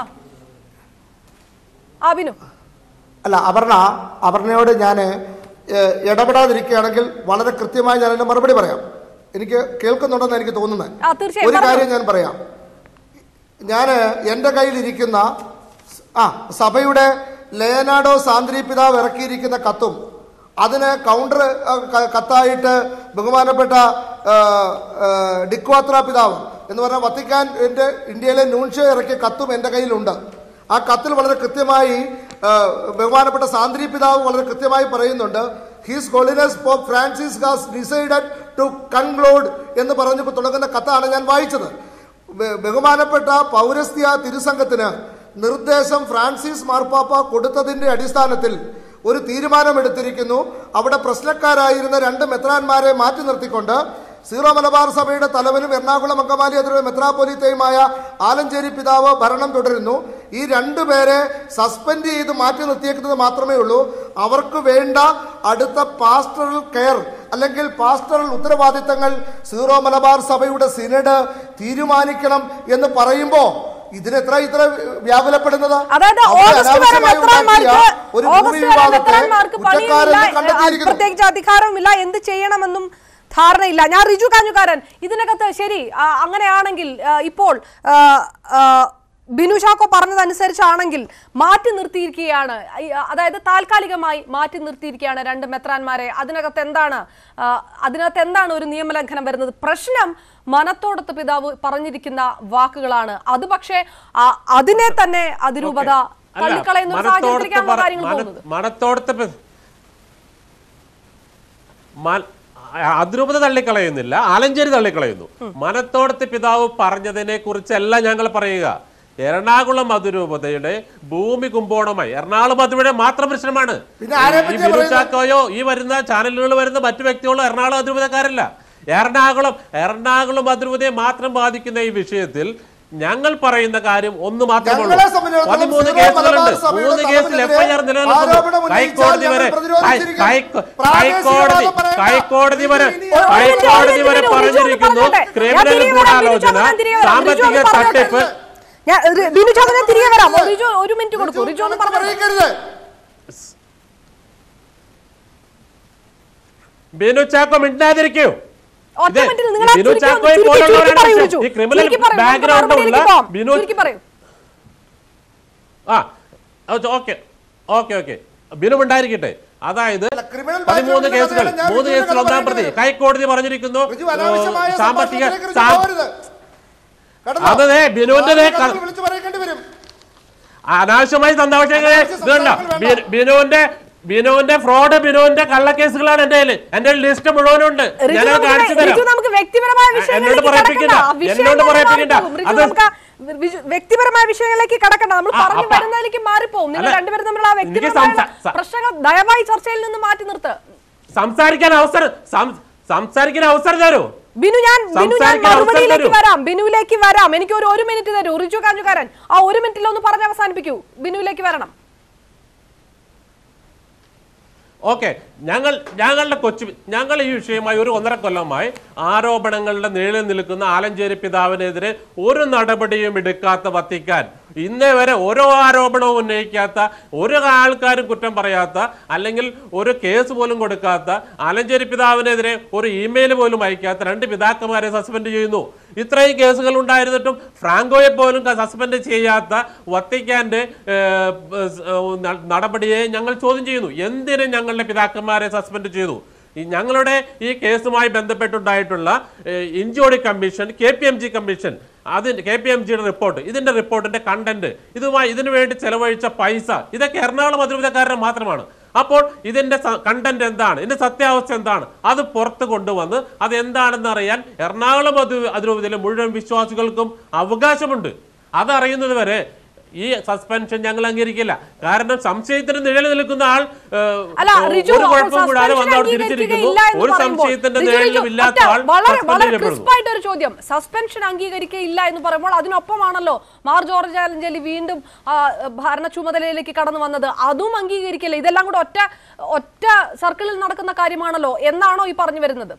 ആ ബിനു അല്ല അപർണ അപർണയോട് ഞാൻ ഇടപെടാതിരിക്കുകയാണെങ്കിൽ വളരെ കൃത്യമായി ഞാൻ അതിന്റെ മറുപടി പറയാം എനിക്ക് കേൾക്കുന്നുണ്ടെന്ന് എനിക്ക് തോന്നുന്നത് ആ, തീർച്ചയായും ഒരു പറഞ്ഞോ. കാര്യം ഞാൻ പറയാം ഞാൻ എൻ്റെ കയ്യിലിരിക്കുന്ന സ്- ആ സഭയുടെ ലേനാഡോ സാന്ദ്രി പിതാവ് ഇറക്കിയിരിക്കുന്ന കത്തും അതിന് കൗണ്ടർ ആ, ക- കത്തായിട്ട് ബഹുമാനപ്പെട്ട ആ, ആ, ഡിക്വാത്ര പിതാവ് എന്ന് പറഞ്ഞാൽ വത്തിക്കാൻ എൻ്റെ ഇന്ത്യയിലെ ന്യൂൻഷോ ഇറക്കിയ കത്തും എൻ്റെ കയ്യിലുണ്ട് ആ കത്തിൽ വളരെ കൃത്യമായി ആ, ബഹുമാനപ്പെട്ട സാന്ദ്രി പിതാവ് വളരെ കൃത്യമായി പറയുന്നുണ്ട് his holiness Pope Francis has decided to conclude എന്ന് പറഞ്ഞപ്പോൾ തുടങ്ങുന്ന കത്താണ് ഞാൻ വായിച്ചത് ബ- ബഹുമാനപ്പെട്ട പൗരസ്ത്യ തിരുസംഘത്തിന് നിർദ്ദേശം ഫ്രാൻസിസ് മാർപ്പാപ്പ കൊടുത്തതിന്റെ അടിസ്ഥാനത്തിൽ ഒരു തീരുമാനമെടുത്തിരിക്കുന്നു അവിടെ പ്രശ്നക്കാരായിരുന്ന രണ്ട് മെത്രാന്മാരെ മാറ്റി നിർത്തിക്കൊണ്ട് സീറോ മലബാർ സഭയുടെ തലവനും എറണാകുളം അങ്കമാലി അതിരുടെ മെത്രാപ്പൊലിത്തയുമായ ആലഞ്ചേരി പിതാവ് ഭരണം തുടരുന്നു ഈ രണ്ടു പേരെ സസ്പെൻഡ് ചെയ്ത് മാറ്റി നിർത്തിയേക്കുന്നത് മാത്രമേ ഉള്ളൂ അവർക്ക് വേണ്ട അടുത്ത പാസ്റ്ററൽ കെയർ അല്ലെങ്കിൽ പാസ്റ്ററൽ ഉത്തരവാദിത്തങ്ങൾ സീറോ മലബാർ സഭയുടെ സിനഡ് തീരുമാനിക്കണം എന്ന് പറയുമ്പോൾ ഇതിനെത്ര ഇത്ര വ്യാകുലപ്പെടുന്നത് അതായത് അവിടെ ഓഗസ്റ്റ് വരെ അനാവശ്യമായി മെത്രാന്മാർക്ക് ഉണ്ടാക്കിയ ഒരു ഭൂമി ഓഗസ്റ്റ് വരെ വിവാദത്തെ മെത്രാന്മാർക്ക് പണിയില്ല കുറ്റക്കാരെന്ന് ഏഹ്, കണ്ടെത്തിയിരിക്കുന്നു പ്രത്യേകിച്ച് അധികാരവുമില്ല എന്ത് ചെയ്യണമെന്നും ധാരണയില്ല ഞാൻ റിജു കാഞ്ഞുകാരൻ ഇതിനകത്ത് ശരി ആ, അങ്ങനെയാണെങ്കിൽ ആ, ഇപ്പോൾ ആ, ആ, ബിനു ചാക്കോ പറഞ്ഞതനുസരിച്ചാണെങ്കിൽ മാറ്റി നിർത്തിയിരിക്കുകയാണ് ഈ, അതായത് താൽക്കാലികമായി മാറ്റി നിർത്തിയിരിക്കുകയാണ് രണ്ട് മെത്രാന്മാരെ അതിനകത്ത് എന്താണ് ആ, അതിനകത്ത് എന്താണ് ഒരു നിയമലംഘനം വരുന്നത് പ്രശ്നം മനത്തോടത്ത് പിതാവ് പറഞ്ഞിരിക്കുന്ന വാക്കുകളാണ് അത് പക്ഷേ ആ, അതിനെ തന്നെ അതിരൂപത അല്ല, തള്ളിക്കളയുന്ന ഒരു മനത്തോടത്ത് സാഹചര്യത്തിലേക്കാണ് പറ- കാര്യങ്ങൾ മന- പോകുന്നത് മനത്തോടത്ത് പി- മ- അതിരൂപത തള്ളിക്കളയുന്നില്ല ആലഞ്ചേരി തള്ളിക്കളയുന്നു മനത്തോടത്ത് പിതാവ് പറഞ്ഞതിനെ കുറിച്ചല്ല ഞങ്ങൾ പറയുക എറണാകുളം അതിരൂപതയുടെ ഭൂമി കുമ്പോണമായി എറണാകുളം അതിരൂപതയുടെ മാത്രം പ്രശ്നമാണ് പിന്നെ ആരെ ഈ പറ്റിയാ ബിനു പറയുന്നത്? ചാക്കോയോ ഈ വരുന്ന ചാനലുകൾ വരുന്ന മറ്റു വ്യക്തികളോ എറണാകുളം അതിരൂപതക്കാരല്ല എറണാകുളം എറണാകുളം അതിരൂപതയെ മാത്രം ബാധിക്കുന്ന ഈ വിഷയത്തിൽ ഞങ്ങൾ പറയുന്ന കാര്യം ഒന്ന് മാത്രമേ ഉള്ളൂ ഞങ്ങളെ സംബന്ധിച്ചിടത്തോളം പതിമൂന്ന് സിറോ കേസുകളുണ്ട് മലബാർ സഭയുടെ മൂന്ന് കേസിൽ തലവനെതിരെ എഫ്ഐആർ നിലനിൽക്കുന്നു ആരോപണം ഉന്നയിച്ചാൽ ഹൈക്കോടതി വരെ ഞങ്ങൾ പ്രതിരോധിച്ചിരിക്കും. ഹൈ- ഹൈക്കോ- പ്രാദേശികവാദം ഹൈക്കോടതി പറയണ്ട. ഹൈക്കോടതി വരെ ഇനി ഒരു മിനിറ്റ്, ഹൈക്കോടതി ഒരു വരെ മിനിറ്റ്, പറഞ്ഞിരിക്കുന്നു ഒരു മിനിറ്റ് ക്രിമിനൽ ഞാൻ തിരികെ വരാം, ബിനു ഗൂഢാലോചന ചാക്കോ, ഞാൻ തിരികെ വരാം, സാമ്പത്തിക ബിനു ചാക്കോ പറഞ്ഞോട്ടെ. തട്ടിപ്പ് ഞാൻ ഒരു- ബിനു ചാക്കോ ഞാൻ തിരികെ വരാം ഒരു റിജു ഒരു മിനിറ്റ് കൊടുക്കൂ റിജു ഒന്ന് പറഞ്ഞു പറയിക്കരുത് ബിനു ചാക്കോ മിണ്ടാതിരിക്കൂ ഒറ്റ ഇത് മിനിറ്റിൽ നിങ്ങൾ ആ ബിനു ചുരുക്കി ഒന്ന് ചാക്കോയെ ചുരുക്കി- പോലുള്ളവരാണ് ചുരുക്കി പറയൂ, വിഷയം. റിജു. ഈ ക്രിമിനൽ ചുരുക്കി പറയൂ, നമുക്ക് ബാക്ക്ഗ്രൗണ്ട് ഉള്ള മറുപടിയിലേക്ക് പോവാം. ബിനു ചുരുക്കി പറയൂ ആ ഓക്കെ ഓക്കെ ഓക്കെ ബിനു ഉണ്ടായിരിക്കട്ടെ അതായത് ക്രിമിനൽ പതിമൂന്ന് ബാക്ക്ഗ്രൗണ്ടിൽ കേസുകൾ കഥയാണ് ഞാൻ മൂന്ന് റിജുവിനെ കേസിൽ ഒന്നാം പ്രതി പറയുന്നത്. ഹൈക്കോടതി പറഞ്ഞിരിക്കുന്നു റിജു അനാവശ്യമായ ഏഹ്, സാമ്പത്തിക സംഭാഷണത്തിലേക്ക് റിജു സാ- പോകരുത്. കേട്ടല്ലോ? അതെ, ബിനുവിന്റെ ആദ്യം ക- കഥകൾ വിളിച്ചു പറയിക്കേണ്ടി വരും അനാവശ്യമായി സന്താവശ്യങ്ങളെ അനാവശ്യ ഇതുണ്ടോ സംസാരങ്ങൾ വേണ്ട. ബി- ബിനുവിന്റെ ബിനുവിന്റെ ഫ്രോഡ് ബിനുവിന്റെ കള്ളക്കേസുകളാണ് എന്റെ കയ്യിൽ എന്റെ ലിസ്റ്റ് മുഴുവനുണ്ട് റിജു ഞാൻ നമുക്ക് കാണിച്ചു വേ- റിജു തരാം നമുക്ക് വ്യക്തിപരമായ എന്നോട് വിഷയങ്ങളിലേക്ക് പറയിപ്പിക്കണ്ട. കടക്കണ്ട. ആ വിഷയം എന്നോട് തന്നെ പറയിപ്പിക്കണ്ട. മാറിപ്പോകും. റിജു അത് നമുക്ക് ആ വിഷ- വ്യക്തിപരമായ വിഷയങ്ങളിലേക്ക് കടക്കണ്ട നമ്മൾ ആ, പറഞ്ഞു അപ്പ- വരുന്നതിലേക്ക് മാറിപ്പോകും നിങ്ങൾ അല്ല, രണ്ടുപേരും തമ്മിലുള്ള ആ എനിക്ക് വ്യക്തിപരമായ സംസാ- സ- പ്രശ്നങ്ങൾ ദയവായി ചർച്ചയിൽ നിന്ന് മാറ്റി നിർത്ത് സംസാരിക്കാൻ അവസരം സം- സംസാരിക്കാൻ അവസരം തരൂ ബിനു ഞാൻ ബിനു ഞാൻ സംസാരിക്കാൻ അവസരം മറുപടിയിലേക്ക് തരൂ. വരാം ബിനുവിലേക്ക് വരാം എനിക്ക് ഒരു ഒരു മിനിറ്റ് തരൂ റിജു കാഞ്ഞുകാരൻ ആ ഒരു മിനിറ്റിൽ ഒന്ന് പറഞ്ഞ് അവസാനിപ്പിക്കൂ ബിനുവിലേക്ക് വരണം ഓക്കെ ഞങ്ങൾ ഞങ്ങളുടെ കൊച്ചു ഞങ്ങൾ ഈ വിഷയമായി ഒരു ഒന്നര കൊല്ലമായി ആരോപണങ്ങളുടെ നിഴലിൽ നിൽക്കുന്ന ആലഞ്ചേരി പിതാവിനെതിരെ ഒരു നടപടിയും എടുക്കാത്ത വത്തിക്കാൻ ഇന്നേ വരെ ഓരോ ആരോപണവും ഉന്നയിക്കാത്ത ഒരു ആൾക്കാരും കുറ്റം പറയാത്ത അല്ലെങ്കിൽ ഒരു കേസ് പോലും കൊടുക്കാത്ത ആലഞ്ചേരി പിതാവിനെതിരെ ഒരു ഇമെയിൽ പോലും അയക്കാത്ത രണ്ട് പിതാക്കന്മാരെ സസ്പെൻഡ് ചെയ്യുന്നു ഇത്രയും കേസുകൾ ഉണ്ടായിരുന്നിട്ടും ഫ്രാങ്കോയെ പോലും സസ്പെൻഡ് ചെയ്യാത്ത വത്തിക്കാന്റെ ഏഹ്, ഏഹ്, ന- നടപടിയെ ഞങ്ങൾ ചോദ്യം ചെയ്യുന്നു എന്തിന് ഞങ്ങളുടെ പിതാക്കന്മാരെ സസ്പെൻഡ് ചെയ്തു ഈ ഞങ്ങളുടെ ഈ കേസുമായി ബന്ധപ്പെട്ടുണ്ടായിട്ടുള്ള ഏഹ്, Inchody commission K P M G commission അതിന് കെ പി എം ജിയുടെ റിപ്പോർട്ട് ഇതിന്റെ റിപ്പോർട്ടിന്റെ കണ്ടന്റ് ഇതുമായി ഇതിനു വേണ്ടി ചെലവഴിച്ച പൈസ ഇതൊക്കെ എറണാകുളം അതിരൂപതക്കാരുടെ മാത്രമാണ് അപ്പോൾ ഇതിന്റെ കണ്ടന്റ് എന്താണ് ഇതിന്റെ സത്യാവസ്ഥ എന്താണ് അത് പുറത്ത് കൊണ്ടുവന്ന് അത് എന്താണെന്ന് അറിയാൻ എറണാകുളം അതി അതിരൂപതയിലെ മുഴുവൻ വിശ്വാസികൾക്കും അവകാശമുണ്ട് അതറിയുന്നത് വരെ ഈ സസ്പെൻഷൻ ഞങ്ങൾ അംഗീകരിക്കില്ല കാരണം സംശയത്തിന് നിഴലിൽ നിൽക്കുന്ന ആൾ ഏഹ്, അല്ല റിജു ഒരു അപ്പോൾ കുഴപ്പം കൂടാതെ suspension വന്ന് അവിടെ തിരിച്ചിരിക്കുന്നു അംഗീകരിക്കുകയില്ല എന്ന് ഒരു പറയുമ്പോൾ, സംശയത്തിന്റെ റിജു, നിഴലിലും റിജു, ഇല്ലാത്ത ഒറ്റ ആൾ വളരെ സസ്പെൻഡ് വളരെ ചെയ്യപ്പെടുന്നു ക്രിസ്പായിട്ട് ഒരു ചോദ്യം സസ്പെൻഷൻ അംഗീകരിക്കുകയില്ല എന്ന് പറയുമ്പോൾ അതിനൊപ്പമാണല്ലോ മാർ ജോർജ് ആലഞ്ചലി വീണ്ടും ആ, ഭരണ ചുമതലയിലേക്ക് കടന്നു വന്നത് അതും അംഗീകരിക്കില്ല ഇതെല്ലാം കൂടെ ഒറ്റ ഒറ്റ സർക്കിളിൽ നടക്കുന്ന കാര്യമാണല്ലോ എന്നാണോ ഈ പറഞ്ഞു വരുന്നത്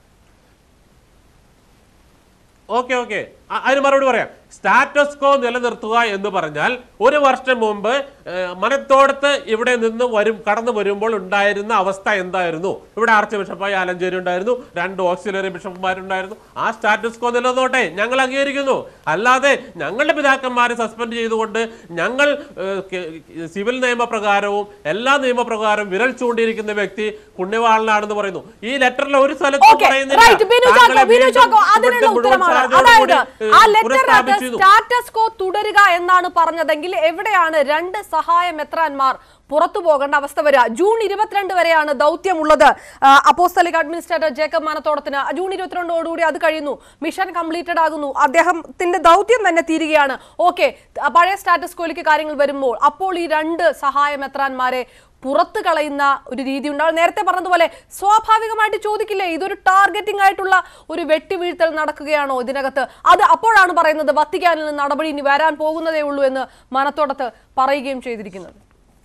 ഓക്കെ ഓക്കെ അതിന് മറുപടി പറയാം സ്റ്റാറ്റസ് കോ നിലനിർത്തുക എന്ന് പറഞ്ഞാൽ ഒരു വർഷം മുമ്പ് ഏഹ്, മനത്തോടത്ത് ഇവിടെ നിന്ന് വരും കടന്നു വരുമ്പോൾ ഉണ്ടായിരുന്ന അവസ്ഥ എന്തായിരുന്നു ഇവിടെ ആർച്ച് ബിഷപ്പായി ആലഞ്ചേരി ഉണ്ടായിരുന്നു രണ്ട് ഓക്സിലറി ബിഷപ്പുമാരുണ്ടായിരുന്നു ആ സ്റ്റാറ്റസ് കോ നിലനിർത്തോട്ടെ ഞങ്ങൾ അംഗീകരിക്കുന്നു അല്ലാതെ ഞങ്ങളുടെ പിതാക്കന്മാരെ സസ്പെൻഡ് ചെയ്തുകൊണ്ട് ഞങ്ങൾ ഏഹ്, കെ- സിവിൽ നിയമപ്രകാരവും എല്ലാ നിയമപ്രകാരവും വിരൽ ചൂണ്ടിയിരിക്കുന്ന വ്യക്തി പുണ്യവാളനാണെന്ന് പറയുന്നു ഈ ലെറ്ററിൽ ഒരു സ്ഥലത്തും ഓക്കെ പറയുന്നില്ല റൈറ്റ് ബിനു ചാക്കോ താങ്കളെ ബിനു വീണ്ടും ചാക്കോ ഇവിടുത്തെ അതിനുള്ള മുഴുവൻ ഉത്തരമാണ് ചാർജോടുകൂടി, അതായത് ഏഹ്, ആ ലെറ്ററിനകത്ത് പുനഃസ്ഥാപിച്ചു സ്റ്റാറ്റസ് കോ തുടരുക എന്നാണ് പറഞ്ഞതെങ്കിൽ എവിടെയാണ് രണ്ട് സഹായ മെത്രാന്മാർ പുറത്തു പോകേണ്ട അവസ്ഥ വരിക ജൂൺ ഇരുപത്തിരണ്ട് വരെയാണ് ദൗത്യമുള്ളത് ആ, അപ്പോസ്തലിക് അഡ്മിനിസ്ട്രേറ്റർ ജേക്കബ് മാനത്തോടത്തിന് ജൂൺ ഇരുപത്തിരണ്ടോടുകൂടി അത് കഴിയുന്നു മിഷൻ കംപ്ലീറ്റഡ് ആകുന്നു അദ്ദേഹത്തിന്റെ ദൗത്യം തന്നെ തീരുകയാണ് ഓക്കെ പഴയ സ്റ്റാറ്റസ് കോയിലേക്ക് കാര്യങ്ങൾ വരുമ്പോൾ അപ്പോൾ ഈ രണ്ട് സഹായ മെത്രാന്മാരെ പുറത്ത് കളയുന്ന ഒരു രീതി ഉണ്ടാവും നേരത്തെ പറഞ്ഞതുപോലെ സ്വാഭാവികമായിട്ട് ചോദിക്കില്ലേ ഇതൊരു ടാർഗറ്റിംഗ് ആയിട്ടുള്ള ഒരു വെട്ടിവീഴ്ത്തൽ നടക്കുകയാണോ ഇതിനകത്ത് അത് അപ്പോഴാണ് പറയുന്നത് വത്തിക്കാനിൽ നിന്ന് നടപടി ഇനി വരാൻ പോകുന്നതേ ഉള്ളൂ എന്ന് മനത്തോടത്ത് പറയുകയും ചെയ്തിരിക്കുന്നത്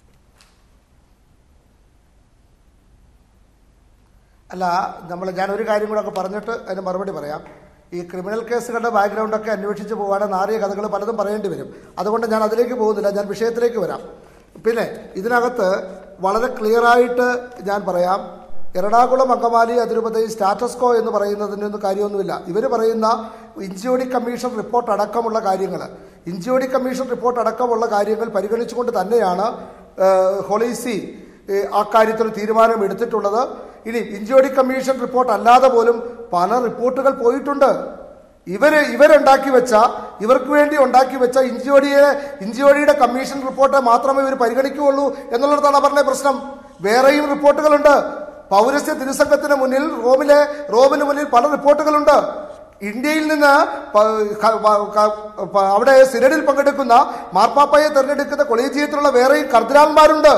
അല്ല നമ്മൾ ഞാൻ ഒരു കാര്യം കൂടെ ഒക്കെ പറഞ്ഞിട്ട് അതിന് മറുപടി പറയാം ഈ ക്രിമിനൽ കേസുകളുടെ ബാക്ക്ഗ്രൗണ്ടൊക്കെ അന്വേഷിച്ച് പോകാതെ നാറിയ കഥകൾ പലതും പറയേണ്ടി വരും അതുകൊണ്ട് ഞാൻ അതിലേക്ക് പോകുന്നില്ല ഞാൻ വിഷയത്തിലേക്ക് വരാം പിന്നെ ഇതിനകത്ത് വളരെ ക്ലിയറായിട്ട് ഞാൻ പറയാം എറണാകുളം അങ്കമാലി അതിരൂപതയിൽ സ്റ്റാറ്റസ് കോ എന്ന് പറയുന്നതിനൊന്നും കാര്യമൊന്നുമില്ല ഇവർ പറയുന്ന ഇഞ്ചിയോടി കമ്മീഷൻ റിപ്പോർട്ട് അടക്കമുള്ള കാര്യങ്ങൾ ഇഞ്ചിയോടി കമ്മീഷൻ റിപ്പോർട്ട് അടക്കമുള്ള കാര്യങ്ങൾ പരിഗണിച്ചുകൊണ്ട് തന്നെയാണ് ഏഹ്, ഹൊളീസി ഏഹ്, അക്കാര്യത്തിൽ തീരുമാനം എടുത്തിട്ടുള്ളത് ഇനി ഇഞ്ചിയോടി കമ്മീഷൻ റിപ്പോർട്ട് അല്ലാതെ പോലും പല റിപ്പോർട്ടുകൾ പോയിട്ടുണ്ട് ഇവര് ഇവരുണ്ടാക്കി വെച്ച ഇവർക്ക് വേണ്ടി ഉണ്ടാക്കി വെച്ച ഇഞ്ചിയോടിയെ ഇഞ്ചിയോടിയുടെ കമ്മീഷൻ റിപ്പോർട്ട് മാത്രമേ ഇവർ പരിഗണിക്കുകയുള്ളൂ എന്നുള്ളതാണ് പറഞ്ഞ പ്രശ്നം വേറെയും റിപ്പോർട്ടുകളുണ്ട് പൗരസ്ത്യ തിരുസംഘത്തിന് മുന്നിൽ റോമിലെ റോമിന് മുന്നിൽ പല റിപ്പോർട്ടുകളുണ്ട് ഇന്ത്യയിൽ നിന്ന് പ- ക- പ- ക- പ- അവിടെ സിനഡിൽ പങ്കെടുക്കുന്ന മാർപ്പാപ്പയെ തെരഞ്ഞെടുക്കുന്ന കൊളീജിയത്തിലുള്ള വേറെയും കർദിനാൾമാരുണ്ട്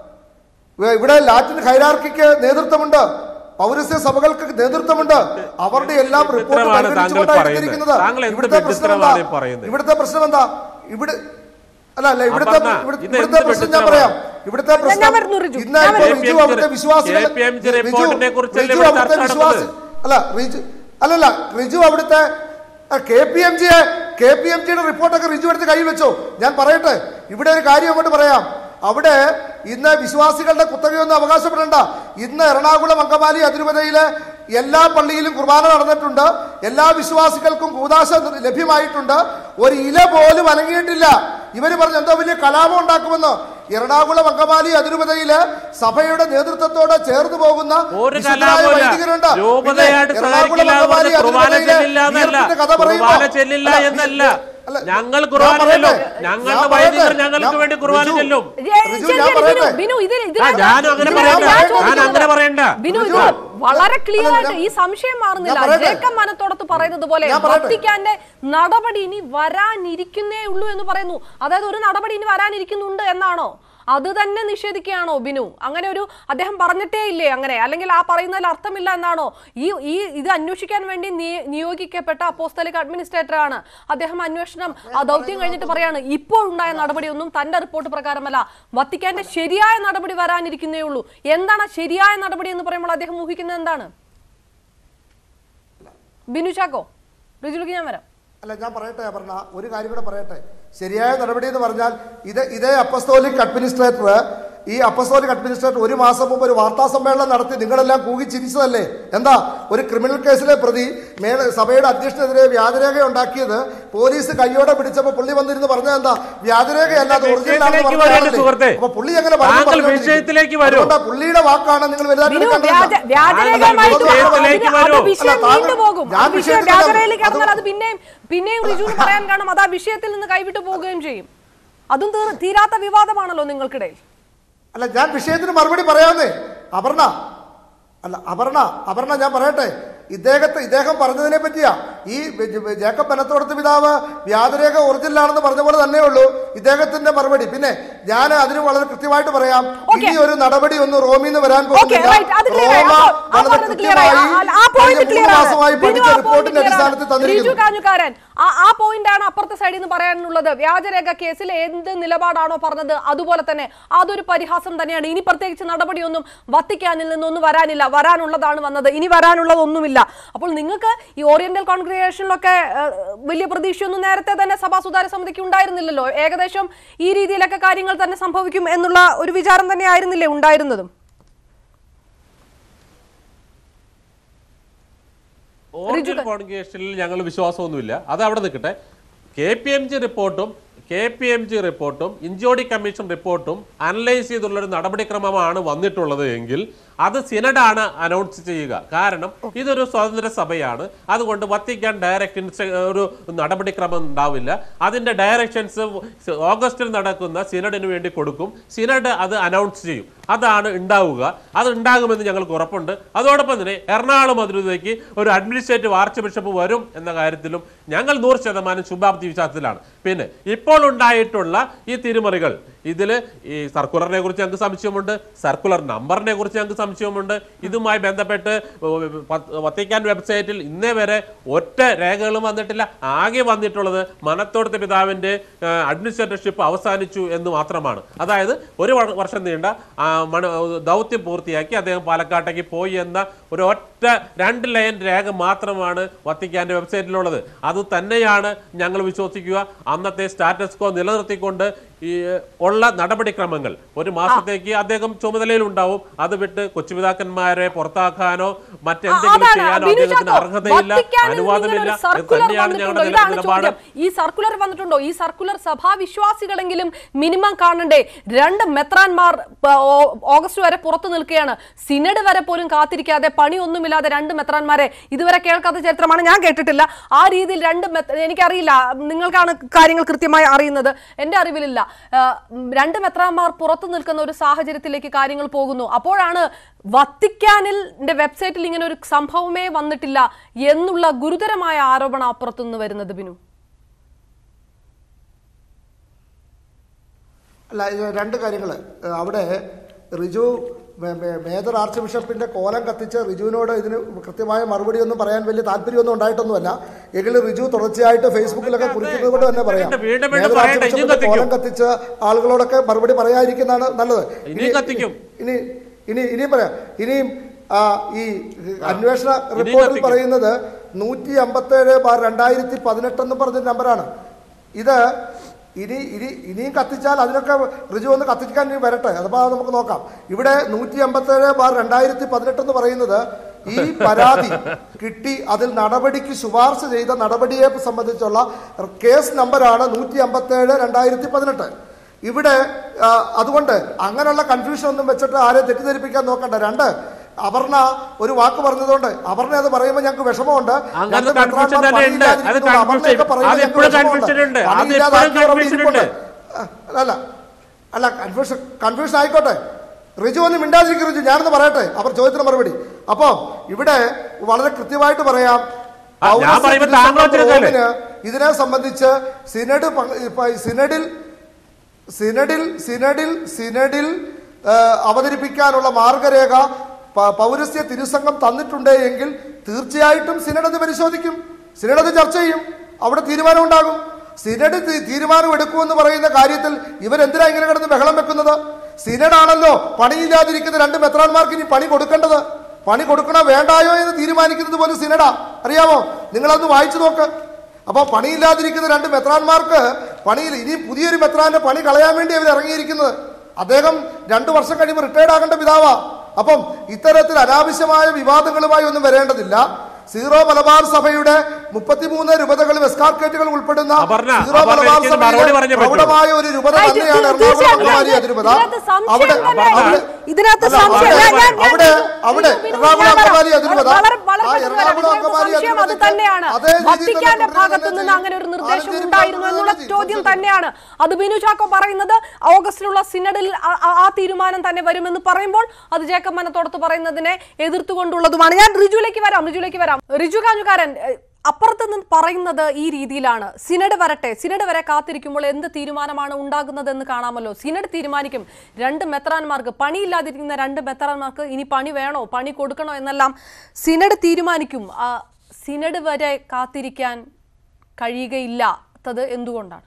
ഇവ- ഇവിടെ ലാറ്റിൻ ഹൈരാർക്കിക്ക് നേതൃത്വമുണ്ട് പൗരസ്ത്യ സഭകൾക്ക് നേതൃത്വമുണ്ട് അവരുടെ എല്ലാം റിപ്പോർട്ട് വിചിത്രമാണ് താങ്കൾ പരിഗണിച്ചുകൊണ്ടാണ് പറയുന്നത്. എടുത്തിരിക്കുന്നത് താങ്കൾ എന്ത് ഇവിടുത്തെ പ്രശ്നം എന്താ വിചിത്രമാണ് ഈ പറയുന്നത്? ഇവിടുത്തെ പ്രശ്നം എന്താ ഇവിടെ അല്ല അല്ല ഇവിടുത്തെ അപർണ, ഇവിടെ- ഇത് ഇവിടുത്തെ എന്ത് പ്രശ്നം ഞാൻ വിചിത്രമാണ്? പറയാം ഇവിടുത്തെ ഞാൻ പ്രശ്നം വരുന്നു, റിജു. ഇന്ന് ഞാൻ ഇപ്പോൾ വരുന്നു. റിജു അവിടുത്തെ വിശ്വാസികൾ KPMG റിജു റിപ്പോർട്ടിനെ കുറിച്ചല്ലേ റിജു ഇവിടെ അവിടുത്തെ ചർച്ച വിശ്വാസി അല്ല റിജു അല്ലല്ല റിജു അവിടുത്തെ കെ പി എം ജിയെ കെ പി എം ജിയുടെ റിപ്പോർട്ടൊക്കെ റിജു എടുത്ത് കൈ വെച്ചോ ഞാൻ പറയട്ടെ ഇവിടെ ഒരു കാര്യം അങ്ങോട്ട് പറയാം അവിടെ ഇന്ന് വിശ്വാസികളുടെ കുത്തകയൊന്നും അവകാശപ്പെടേണ്ട ഇന്ന് എറണാകുളം അങ്കമാലി അതിരൂപതയിലെ എല്ലാ പള്ളിയിലും കുർബാന നടന്നിട്ടുണ്ട് എല്ലാ വിശ്വാസികൾക്കും കൂതാശ ലഭ്യമായിട്ടുണ്ട് ഒരു ഇല പോലും അനങ്ങിയിട്ടില്ല ഇവര് പറഞ്ഞു എന്തോ വലിയ കലാപം ഉണ്ടാക്കുമെന്ന് എറണാകുളം അങ്കമാലി അതിരൂപതയിലെ സഭയുടെ നേതൃത്വത്തോടെ ചേർന്ന് പോകുന്ന ഒരു വിശുദ്ധരായ കലാപമില്ല. വൈദികരുണ്ട്. രൂപതയായിട്ട് പിന്നെ എറണാകുളം സഹായിക്കില്ല അങ്കമാലി എന്ന് കുർബാന അതിരൂപതയിലെ ചെല്ലില്ല എന്നല്ല. ഉയർപ്പിന്റെ കഥ പറയുമ്പോ- കുർബാന ചെല്ലില്ല അല്ല, എന്നല്ല. അല്ല, ഞങ്ങൾ ഞാൻ കുർബാന പറയട്ടെ, ചെല്ലും. ഞാൻ ഞങ്ങളുടെ പറയട്ടെ, വൈദികർ ഞങ്ങൾക്ക് ഞാൻ- വേണ്ടി കുർബാന റിജു, ചെല്ലും. ഏ, റിജു, ശരി, ഞാൻ ശരി, ബിനു, പറയട്ടെ. ബിനു, ഇതിൽ- ആ, ഇതിനകത്ത് ഞാനും അങ്ങനെ ഇതിനകത്ത് പറയണ്ട. ഞാൻ ഞാൻ ചോദിക്കുന്നത് അങ്ങനെ പറയണ്ട. ബിനു ഇത് റിജു. വളരെ ക്ലിയർ അല്ല, ആയിട്ട് ഞാൻ- ഈ സംശയം ഞാൻ മാറുന്നില്ല പറയട്ടെ. ജേക്കബ് മനത്തോടത്ത് പറയുന്നത് പോലെ ഞാൻ പറയട്ടെ. വത്തിക്കാന്റെ നടപടി ഇനി വരാനിരിക്കുന്നേ ഉള്ളൂ എന്ന് പറയുന്നു അതായത് ഒരു നടപടി ഇനി വരാനിരിക്കുന്നുണ്ട് എന്നാണോ അത് തന്നെ നിഷേധിക്കുകയാണോ ബിനു അങ്ങനെ ഒരു അദ്ദേഹം പറഞ്ഞിട്ടേ ഇല്ലേ അങ്ങനെ അല്ലെങ്കിൽ ആ പറയുന്നതിൽ അർത്ഥമില്ല എന്നാണോ ഈ ഈ ഇത് അന്വേഷിക്കാൻ വേണ്ടി നിയ- നിയോഗിക്കപ്പെട്ട അപ്പോസ്തലിക് അഡ്മിനിസ്ട്രേറ്റർ ആണ് അദ്ദേഹം അന്വേഷണം ആ ദൗത്യം കഴിഞ്ഞിട്ട് പറയാണ് ഇപ്പോൾ ഉണ്ടായ നടപടിയൊന്നും തന്റെ റിപ്പോർട്ട് പ്രകാരമല്ല വത്തിക്കാന്റെ ശരിയായ നടപടി വരാനിരിക്കുന്നേ ഉള്ളൂ എന്താണ് ആ ശരിയായ നടപടി എന്ന് പറയുമ്പോൾ അദ്ദേഹം ഊഹിക്കുന്നത് എന്താണ് ബിനു ചാക്കോ റിജുലേക്ക് ഞാൻ വരാം അല്ല ഞാൻ പറയട്ടെ അപർണ ഒരു കാര്യം കൂടെ പറയട്ടെ ശരിയായ നടപടി എന്ന് പറഞ്ഞാൽ ഇത് ഇതേ അപ്പസ്തോലിക് അഡ്മിനിസ്ട്രേറ്റർ ഈ അപ്പസ്തോലിക് അഡ്മിനിസ്ട്രേറ്റർ ഒരു മാസം മുമ്പ് ഒരു വാർത്താ സമ്മേളനം നടത്തി നിങ്ങളെല്ലാം കൂകി ചിരിച്ചതല്ലേ എന്താ ഒരു ക്രിമിനൽ കേസിലെ പ്രതി മേലെ സഭയുടെ അധ്യക്ഷനെതിരെ വ്യാജരേഖ ഉണ്ടാക്കിയത് പോലീസ് കയ്യോടെ പിടിച്ചപ്പോൾ പുള്ളി വന്നിരുന്ന് പറഞ്ഞത് എന്താ വ്യാജരേഖയല്ല അത് original ആണെന്ന് വിഷയത്തിലേക്ക് പറഞ്ഞ വരൂ ആളല്ലേ? സുഹൃത്തേ. അപ്പൊ പുള്ളി എങ്ങനെ പറഞ്ഞു താങ്കൾ പറഞ്ഞുകൊണ്ടിരിക്കും? വിഷയത്തിലേക്ക് വരൂ. അതുകൊണ്ടാ പുള്ളിയുടെ വാക്കാണ് നിങ്ങൾ വലുതായിട്ട് ബിനു എടുക്കേണ്ടത്. വ്യാജ- വ്യാജരേഖയുമായിട്ട് അല്ല, അതിന് വിഷയത്തിലേക്ക് അത് വരൂ. വിഷയം അല്ല, താങ്കൾ- നീണ്ടുപോകും ഞാൻ ആ വിഷയം വിഷയത്തിലേക്ക് വ്യാജരേഖയിലേക്ക് അത് കടന്നാൽ അത് പിന്നെയും പിന്നെയും റിജുവിന് പറയാൻ കാണും അത് ആ വിഷയത്തിൽ നിന്ന് കൈവിട്ടു പോവുകയും ചെയ്യും അതും തീർ- തീരാത്ത വിവാദമാണല്ലോ നിങ്ങൾക്കിടയിൽ അല്ല ഞാൻ വിഷയത്തിന് മറുപടി പറയാന്നേ അപർണ അല്ല അപർണ അപർണ ഞാൻ പറയട്ടെ ഇദ്ദേഹത്തെ ഇദ്ദേഹം പറഞ്ഞതിനെ പറ്റിയാ ഈ ജ- ജേക്കബ് ബനത്തോടത്ത് പിതാവ് വ്യാജരേഖ ഒറിജിനലാണെന്ന് പറഞ്ഞ പോലെ തന്നെ ഉള്ളൂ ഇദ്ദേഹത്തിന്റെ മറുപടി പിന്നെ ഞാൻ അതിന് വളരെ കൃത്യമായിട്ട് പറയാം Okay. ഇനി ഒരു നടപടി ഒന്നും റോമിൽ നിന്ന് വരാൻ ഓക്കെ പോകുന്നില്ല റൈറ്റ് അത് ക്ലിയർ ആയി റോമ അപ്പോൾ ആ വളരെ പറഞ്ഞത് ക്ലിയർ ആയി കൃത്യമായി ആ- ആ പോയിന്റ് കഴിഞ്ഞ ക്ലിയർ മൂന്ന് ആണ് മാസമായി ബിനു പഠിച്ച ആ പോയിന്റ് റിപ്പോർട്ടിന്റെ ക്ലിയർ അടിസ്ഥാനത്തിൽ ആണ് റിജു തന്നിരിക്കുന്നു കാഞ്ഞുകാരൻ ആ ആ പോയിന്റ് ആണ് അപ്പുറത്തെ സൈഡിൽ നിന്ന് പറയാനുള്ളത് വ്യാജരേഖ കേസിൽ എന്ത് നിലപാടാണോ പറഞ്ഞത് അതുപോലെ തന്നെ അതൊരു പരിഹാസം തന്നെയാണ് ഇനി പ്രത്യേകിച്ച് നടപടിയൊന്നും വത്തിക്കാനിൽ നിന്നൊന്നും വരാനില്ല വരാനുള്ളതാണ് വന്നത് ഇനി വരാനുള്ളതൊന്നുമില്ല അപ്പോൾ നിങ്ങൾക്ക് ഈ ഓറിയന്റൽ കോൺഗ്രിഗേഷനിലൊക്കെ ഏഹ്, വലിയ പ്രതീക്ഷയൊന്നും നേരത്തെ തന്നെ സഭാ സുധാര സമിതിക്ക് ഉണ്ടായിരുന്നില്ലല്ലോ ഏകദേശം ഈ രീതിയിലൊക്കെ കാര്യങ്ങൾ തന്നെ സംഭവിക്കും എന്നുള്ള ഒരു വിചാരം തന്നെ ആയിരുന്നില്ലേ ഉണ്ടായിരുന്നതും ഓറിജിനൽ കോൺഗ്രേഷനിൽ ഞങ്ങൾ വിശ്വാസമൊന്നുമില്ല അത് അവിടെ നിൽക്കട്ടെ കെ പി എം ജി റിപ്പോർട്ടും കെ പി എം ജി റിപ്പോർട്ടും ഇഞ്ചോടി കമ്മീഷൻ റിപ്പോർട്ടും അനലൈസ് ചെയ്തുള്ളൊരു നടപടിക്രമമാണ് വന്നിട്ടുള്ളത് എങ്കിൽ അത് സിനഡാണ് അനൗൺസ് ചെയ്യുക കാരണം ഇതൊരു സ്വതന്ത്ര സഭയാണ് അതുകൊണ്ട് വത്തിക്കാൻ ഡയറക്റ്റ് ഒരു നടപടിക്രമം ഉണ്ടാവില്ല അതിന്റെ ഡയറക്ഷൻസ് ഓഗസ്റ്റിൽ നടക്കുന്ന സിനഡിന് വേണ്ടി കൊടുക്കും സിനഡ് അത് അനൗൺസ് ചെയ്യും അതാണ് ഉണ്ടാവുക അത് ഉണ്ടാകുമെന്ന് ഞങ്ങൾക്ക് ഉറപ്പുണ്ട് അതോടൊപ്പം തന്നെ എറണാകുളം അതിരൂപതയ്ക്ക് ഒരു അഡ്മിനിസ്ട്രേറ്റീവ് ആർച്ച് ബിഷപ്പ് വരും എന്ന കാര്യത്തിലും ഞങ്ങൾ നൂറ് ശതമാനം ശുഭാപ്തി വിശ്വാസത്തിലാണ് പിന്നെ ഇപ്പോൾ ഉണ്ടായിട്ടുള്ള ഈ തിരുമറികൾ ഇതിൽ ഈ സർക്കുലറിനെ കുറിച്ച് ഞങ്ങൾക്ക് സംശയമുണ്ട് സർക്കുലർ നമ്പറിനെ കുറിച്ച് ഞങ്ങൾക്ക് സംശയമുണ്ട് ഇതുമായി ബന്ധപ്പെട്ട് വ- വത്തിക്കാൻ വെബ്സൈറ്റിൽ ഇന്നേ വരെ ഒറ്റ രേഖകളും വന്നിട്ടില്ല ആകെ വന്നിട്ടുള്ളത് മനത്തോടത്തെ പിതാവിന്റെ അഡ്മിനിസ്ട്രേറ്റർഷിപ്പ് അവസാനിച്ചു എന്ന് മാത്രമാണ് അതായത് ഒരു വ- വർഷം നീണ്ട ആ, മണ- ദൗത്യം പൂർത്തിയാക്കി അദ്ദേഹം പാലക്കാട്ടേക്ക് പോയി എന്ന ഒരു ഒറ്റ ഒറ്റ രണ്ട് ലൈൻ രേഖ മാത്രമാണ് വത്തിക്കാന്റെ വെബ്സൈറ്റിലുള്ളത് അത് തന്നെയാണ് ഞങ്ങൾ വിശ്വസിക്കുക അന്നത്തെ സ്റ്റാറ്റസ് കോ നിലനിർത്തിക്കൊണ്ട് ഈ ഉള്ള നടപടിക്രമങ്ങൾ ഒരു മാസത്തേക്ക് അദ്ദേഹം ചുമതലയിൽ ഉണ്ടാവും അത് വിട്ട് കൊച്ചുപിതാക്കന്മാരെ പുറത്താക്കാനോ മറ്റെന്തെങ്കിലും അതാണ് ചെയ്യാനോ ബിനു അദ്ദേഹത്തിന് ചാക്കോ, അർഹതയില്ല വത്തിക്കാനിൽ അനുവാദമില്ല നിന്നൊരു ഇത് സർക്കുലർ തന്നെയാണ് വന്നിട്ടുണ്ടോ? ഞങ്ങളുടെ ഇതാണ് നിലപാട് ചോദ്യം. ഈ സർക്കുലർ വന്നിട്ടുണ്ടോ ഈ സർക്കുലർ സഭാവിശ്വാസികളെങ്കിലും മിനിമം കാണണ്ടേ രണ്ട് മെത്രാൻമാർ പ- ഓ- ഓഗസ്റ്റ് വരെ പുറത്തു നിൽക്കുകയാണ് സിനഡ് വരെ പോലും കാത്തിരിക്കാതെ പണിയൊന്നുമില്ലാതെ രണ്ട് മെത്രാൻമാരെ ഇതുവരെ കേൾക്കാത്ത ചരിത്രമാണ് ഞാൻ കേട്ടിട്ടില്ല ആ രീതിയിൽ രണ്ട് മെത്ര- എനിക്കറിയില്ല നിങ്ങൾക്കാണ് കാര്യങ്ങൾ കൃത്യമായി അറിയുന്നത് എന്റെ അറിവിലില്ല ആ, ഉം, രണ്ട് മെത്രാന്മാർ പുറത്തു നിൽക്കുന്ന ഒരു സാഹചര്യത്തിലേക്ക് കാര്യങ്ങൾ പോകുന്നു അപ്പോഴാണ് വത്തിക്കാനിൽ വെബ്സൈറ്റിൽ ഇങ്ങനെ ഒരു സംഭവമേ വന്നിട്ടില്ല എന്നുള്ള ഗുരുതരമായ ആരോപണം അപ്പുറത്തുനിന്ന് വരുന്നത് ബിനു അല്ല ഇത് രണ്ട് കാര്യങ്ങൾ അവിടെ റിജു മേ- മേ- മേജർ ആർച്ച് ബിഷപ്പിന്റെ കോലം കത്തിച്ച് റിജുവിനോട് ഇതിന് കൃത്യമായ മറുപടി ഒന്നും പറയാൻ വലിയ താല്പര്യമൊന്നും ഉണ്ടായിട്ടൊന്നുമല്ല എങ്കിലും റിജു തുടർച്ചയായിട്ട് ഫേസ്ബുക്കിലൊക്കെ കുറിക്കുന്നത് കൊണ്ട് തന്നെ പറയാം വീണ്ടും വീണ്ടും മേജർ ആർച്ച് പറയണ്ട, ഇനിയും ബിഷപ്പിന്റെ കോലം കത്തിക്കും. കത്തിച്ച് ആളുകളോടൊക്കെ മറുപടി പറയാതിരിക്കുന്നതാണ് നല്ലത് ഇനിയും കത്തിക്കും. ഇനി ഇനി ഇനിയും പറയാം ഇനിയും ആ, ഈ അന്വേഷണ റിപ്പോർട്ടിൽ കത്തിക്കും. പറയുന്നത് നൂറ്റി അമ്പത്തേഴ് ബാർ രണ്ടായിരത്തി പതിനെട്ട് എന്ന് പറഞ്ഞ നമ്പറാണ് ഇത് ഇനി ഇനി ഇനിയും കത്തിച്ചാൽ അതിനൊക്കെ ഋജു ഒന്ന് കത്തിക്കാൻ ഇനി വരട്ടെ അതപ്പോൾ അത് നമുക്ക് നോക്കാം ഇവിടെ നൂറ്റി അമ്പത്തേഴ് ബാർ രണ്ടായിരത്തി പതിനെട്ട് എന്ന് പറയുന്നത് ഈ പരാതി കിട്ടി അതിൽ നടപടിക്ക് ശുപാർശ ചെയ്ത നടപടിയെ സംബന്ധിച്ചുള്ള കേസ് നമ്പറാണ് നൂറ്റി അമ്പത്തേഴ് രണ്ടായിരത്തി പതിനെട്ട് ഇവിടെ ആ, അതുകൊണ്ട് അങ്ങനെയുള്ള കൺഫ്യൂഷൻ ഒന്നും വെച്ചിട്ട് ആരെ തെറ്റിദ്ധരിപ്പിക്കാൻ നോക്കണ്ട രണ്ട് അപർണ ഒരു വാക്ക് പറഞ്ഞതുകൊണ്ട് അപർണ അത് പറയുമ്പോൾ ഞങ്ങൾക്ക് വിഷമമുണ്ട് അങ്ങനെ രണ്ട് confusion മെത്രാന്മാർ തന്നെ ഉണ്ട്. അത് പണിയില്ലാതിരിക്കുന്നു. അപർണയൊക്കെ confusion- പറയുമ്പോൾ അത് ഞങ്ങൾക്ക് എപ്പോഴും വിഷമമുണ്ട്. confusion ഉണ്ട്. അത് പണിയില്ലാതാക്കിയവർ എപ്പോഴും അവിടെ confusion ഇരിപ്പുണ്ട്. ഉണ്ട്. ആ, അല്ല അല്ല കൺഫ്യൂഷൻ കൺഫ്യൂഷൻ ആയിക്കോട്ടെ റിജു ഒന്ന് മിണ്ടാതിരിക്കും റിജു ഞാനൊന്ന് പറയട്ടെ അവർ ചോദ്യത്തിന് മറുപടി അപ്പോ ഇവിടെ വളരെ കൃത്യമായിട്ട് പറയാം ആ, ഞാൻ പൗരസ്ത്യ പറയുമ്പോൾ തിരുസഭ താങ്കൾ ഒത്തിരി റോമിന് ഇതിനെ സംബന്ധിച്ച് സിനഡ് പങ്ക്- ഇപ്പ സിനഡിൽ സിനഡിൽ സിനഡിൽ സിനഡിൽ ആ, അവതരിപ്പിക്കാനുള്ള മാർഗരേഖ പ- പൗരസ്ത്യ തിരുസംഘം തന്നിട്ടുണ്ട് എങ്കിൽ തീർച്ചയായിട്ടും സിനഡ് അത് പരിശോധിക്കും സിനഡ് അത് ചർച്ച ചെയ്യും അവിടെ തീരുമാനം ഉണ്ടാകും സിനഡ് തീ- തീരുമാനം എടുക്കുമെന്ന് പറയുന്ന കാര്യത്തിൽ ഇവരെന്തിനാ ഇങ്ങനെ കിടന്ന് ബഹളം വെക്കുന്നത് സിനഡാണല്ലോ പണിയില്ലാതിരിക്കുന്ന രണ്ട് മെത്രാന്മാർക്ക് ഇനി പണി കൊടുക്കേണ്ടത് പണി കൊടുക്കണോ വേണ്ടായോ എന്ന് തീരുമാനിക്കുന്നത് പോലും സിനഡാ അറിയാമോ നിങ്ങളതൊന്ന് വായിച്ചു നോക്ക് അപ്പോൾ പണിയില്ലാതിരിക്കുന്ന രണ്ട് മെത്രാന്മാർക്ക് പണിയിൽ ഇനി പുതിയൊരു മെത്രാന്റെ പണി കളയാൻ വേണ്ടി അവർ ഇറങ്ങിയിരിക്കുന്നത് അദ്ദേഹം രണ്ടു വർഷം കഴിയുമ്പോൾ റിട്ടയർഡ് ആകേണ്ട പിതാവാ അപ്പം ഇത്തരത്തിൽ അനാവശ്യമായ വിവാദങ്ങളുമായി ഒന്നും വരേണ്ടതില്ല സീറോ മലബാർ സഭയുടെ മുപ്പത്തിമൂന്ന് രൂപതകളും എസ്കാർക്കേറ്റുകൾ ഉൾപ്പെടുന്ന അപർണ, സീറോ അപർണ, മലബാർ എനിക്കൊരു മറുപടി പറഞ്ഞേ സഭയുടെ പറ്റൂ. പ്രൗഢമായ ഒരു രൂപത ആ, ഇത് തന്നെയാണ് എറണാകുളം തീർച്ചയായും അങ്കമാലി ഇതിനകത്ത് അതിരൂപത സംശയം അവിടെ തന്നെ. അവിടെ ഇതിനകത്ത് അല്ല, സംശയം അവിടെ- ഞാൻ- ഞാൻ- ഞാൻ- അവിടെ- ബിനു, അവിടെ ബിനു, എറണാകുളം ഞാൻ പറയാം. അങ്കമാലി അതിരൂപത, വളരെ- വളരെ ആ പെട്ടെന്ന് എറണാകുളം ഇതിനകത്ത് അങ്കമാലി സംശയം അത് അതിരൂപതയ്ക്ക് തന്നെയാണ് അതേ രീതിയിൽ തന്നെ വത്തിക്കാന്റെ തുടരുക ഭാഗത്തു തന്നെ നിന്ന് അങ്ങനെ ഒരു ചെയ്യും. നിർദ്ദേശം ആലഞ്ചേരി ഉണ്ടായിരുന്നു ഭാഗത്ത് എന്നുള്ള തന്നെ ചോദ്യം ചെയ്യും. തന്നെയാണ് അത് ബിനു ചാക്കോ പറയുന്നത് ഓഗസ്റ്റിലുള്ള സിനഡിൽ ആ- ആ- ആ തീരുമാനം തന്നെ വരുമെന്ന് പറയുമ്പോൾ അത് ജേക്കബ് മനത്തോടത്ത് പറയുന്നതിനെ എതിർത്തുകൊണ്ടുള്ളതുമാണ് ഞാൻ റിജുവിലേക്ക് വരാം റിജുവിലേക്ക് വരാം റിജു കാഞ്ഞുകാരൻ ഏഹ്, അപ്പുറത്ത് നിന്ന് പറയുന്നത് ഈ രീതിയിലാണ് സിനഡ് വരട്ടെ സിനഡ് വരെ കാത്തിരിക്കുമ്പോൾ എന്ത് തീരുമാനമാണ് ഉണ്ടാകുന്നതെന്ന് കാണാമല്ലോ സിനഡ് തീരുമാനിക്കും രണ്ട് മെത്രാന്മാർക്ക് പണിയില്ലാതിരിക്കുന്ന രണ്ട് മെത്രാന്മാർക്ക് ഇനി പണി വേണോ പണി കൊടുക്കണോ എന്നെല്ലാം സിനഡ് തീരുമാനിക്കും ആ, സിനഡ് വരെ കാത്തിരിക്കാൻ കഴിയുകയില്ലാത്തത് എന്തുകൊണ്ടാണ്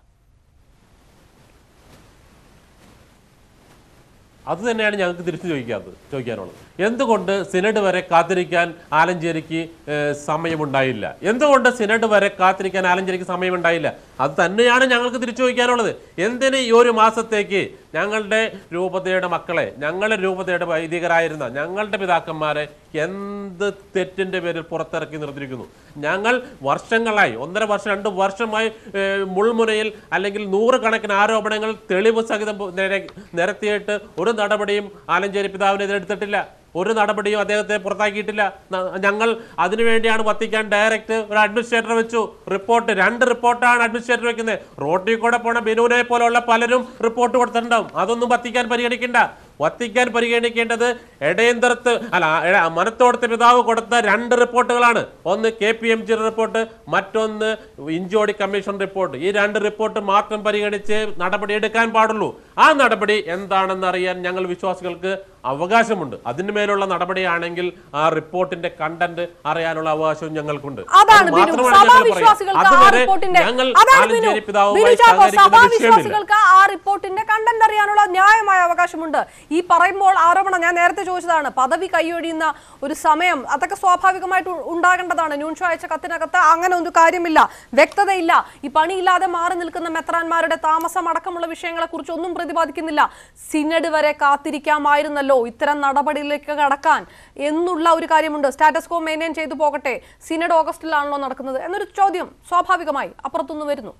അത് തന്നെയാണ് ഞങ്ങൾക്ക് തിരിച്ചു ചോദിക്കാത്തത് ചോദിക്കാനുള്ളത് എന്തുകൊണ്ട് സിനഡ് വരെ കാത്തിരിക്കാൻ ആലഞ്ചേരിക്ക് ഏഹ്, സമയമുണ്ടായില്ല എന്തുകൊണ്ട് സിനഡ് വരെ കാത്തിരിക്കാൻ ആലഞ്ചേരിക്ക് സമയമുണ്ടായില്ല അത് തന്നെയാണ് ഞങ്ങൾക്ക് തിരിച്ചു ചോദിക്കാനുള്ളത് എന്തിന് ഈ ഒരു മാസത്തേക്ക് ഞങ്ങളുടെ രൂപതയുടെ മക്കളെ ഞങ്ങളുടെ രൂപതയുടെ വൈദികരായിരുന്ന ഞങ്ങളുടെ പിതാക്കന്മാരെ എന്ത് തെറ്റിന്റെ പേരിൽ പുറത്തിറക്കി നിർത്തിയിരിക്കുന്നു ഞങ്ങൾ വർഷങ്ങളായി ഒന്നര വർഷം രണ്ട് വർഷമായി ഏഹ്, മുൾമുനയിൽ അല്ലെങ്കിൽ നൂറുകണക്കിന് ആരോപണങ്ങൾ തെളിവ് സഹിതം പോ- നിര- നിരത്തിയിട്ട് ഒരു നടപടിയും ആലഞ്ചേരി പിതാവിനെതിരെ എടുത്തിട്ടില്ല ഒരു നടപടിയും അദ്ദേഹത്തെ പുറത്താക്കിയിട്ടില്ല ന- ഞങ്ങൾ അതിനുവേണ്ടിയാണ് വത്തിക്കാൻ ഡയറക്റ്റ് ഒരു അഡ്മിനിസ്ട്രേറ്റർ വെച്ചു റിപ്പോർട്ട് രണ്ട് റിപ്പോർട്ടാണ് അഡ്മിനിസ്ട്രേറ്റർ വെക്കുന്നത് റോട്ടിൽ കൂടെ പോണ ബിനുവിനെ പോലുള്ള പലരും റിപ്പോർട്ട് കൊടുത്തിട്ടുണ്ടാവും അതൊന്നും വത്തിക്കാൻ പരിഗണിക്കണ്ട വത്തിക്കാൻ പരിഗണിക്കേണ്ടത് എടയന്തരത്ത് അല്ല എട- മനത്തോടത്തെ പിതാവ് കൊടുത്ത രണ്ട് റിപ്പോർട്ടുകളാണ് ഒന്ന് K P M G report മറ്റൊന്ന് ഇഞ്ചോടി കമ്മീഷൻ റിപ്പോർട്ട് ഈ രണ്ട് റിപ്പോർട്ട് മാത്രം പരിഗണിച്ച് നടപടി എടുക്കാൻ പാടുള്ളൂ ആ നടപടി എന്താണെന്ന് അറിയാൻ ഞങ്ങൾ വിശ്വാസികൾക്ക് അവകാശമുണ്ട് അതിന് മേലുള്ള നടപടിയാണെങ്കിൽ ആ റിപ്പോർട്ടിന്റെ കണ്ടന്റ് അറിയാനുള്ള അവകാശവും ഞങ്ങൾക്കുണ്ട് അതാണ് അത് ബിനു മാത്രമാണ് ഞങ്ങൾ പറയുക. സഭാവിശ്വാസികൾക്ക് ആ അതുവരെ റിപ്പോർട്ടിന്റെ ഞങ്ങൾ അതാണ് ബിനു ആലഞ്ചേരി ബിനു പിതാവുമായി ചാക്കോ സഹകരിക്കുന്ന വിഷയമില്ല സഭാവിശ്വാസികൾക്ക് ആ റിപ്പോർട്ടിന്റെ കണ്ടന്റ് അറിയാനുള്ള ന്യായമായ അവകാശമുണ്ട് ഈ പറയുമ്പോൾ ആരോപണം ഞാൻ നേരത്തെ ചോദിച്ചതാണ് പദവി കൈയൊഴിയുന്ന ഒരു സമയം അതൊക്കെ സ്വാഭാവികമായിട്ട് ഉ- ഉണ്ടാകേണ്ടതാണ് ന്യൂൻഷോ അയച്ച കത്തിനകത്ത് അങ്ങനെ ഒന്നും കാര്യമില്ല വ്യക്തതയില്ല ഈ പണിയില്ലാതെ മാറി നിൽക്കുന്ന മെത്രാന്മാരുടെ താമസം അടക്കമുള്ള വിഷയങ്ങളെ കുറിച്ച് ഒന്നും പ്രതിപാദിക്കുന്നില്ല സിനഡ് വരെ കാത്തിരിക്കാമായിരുന്നല്ലോ ഇത്തരം നടപടിയിലേക്ക് കടക്കാൻ എന്നുള്ള ഒരു കാര്യമുണ്ട് സ്റ്റാറ്റസ് കോ മെയിൻറ്റെയിൻ ചെയ്തു പോകട്ടെ സിനഡ് ഓഗസ്റ്റിലാണല്ലോ നടക്കുന്നത് എന്നൊരു ചോദ്യം സ്വാഭാവികമായി അപ്പുറത്തുനിന്ന് വരുന്നു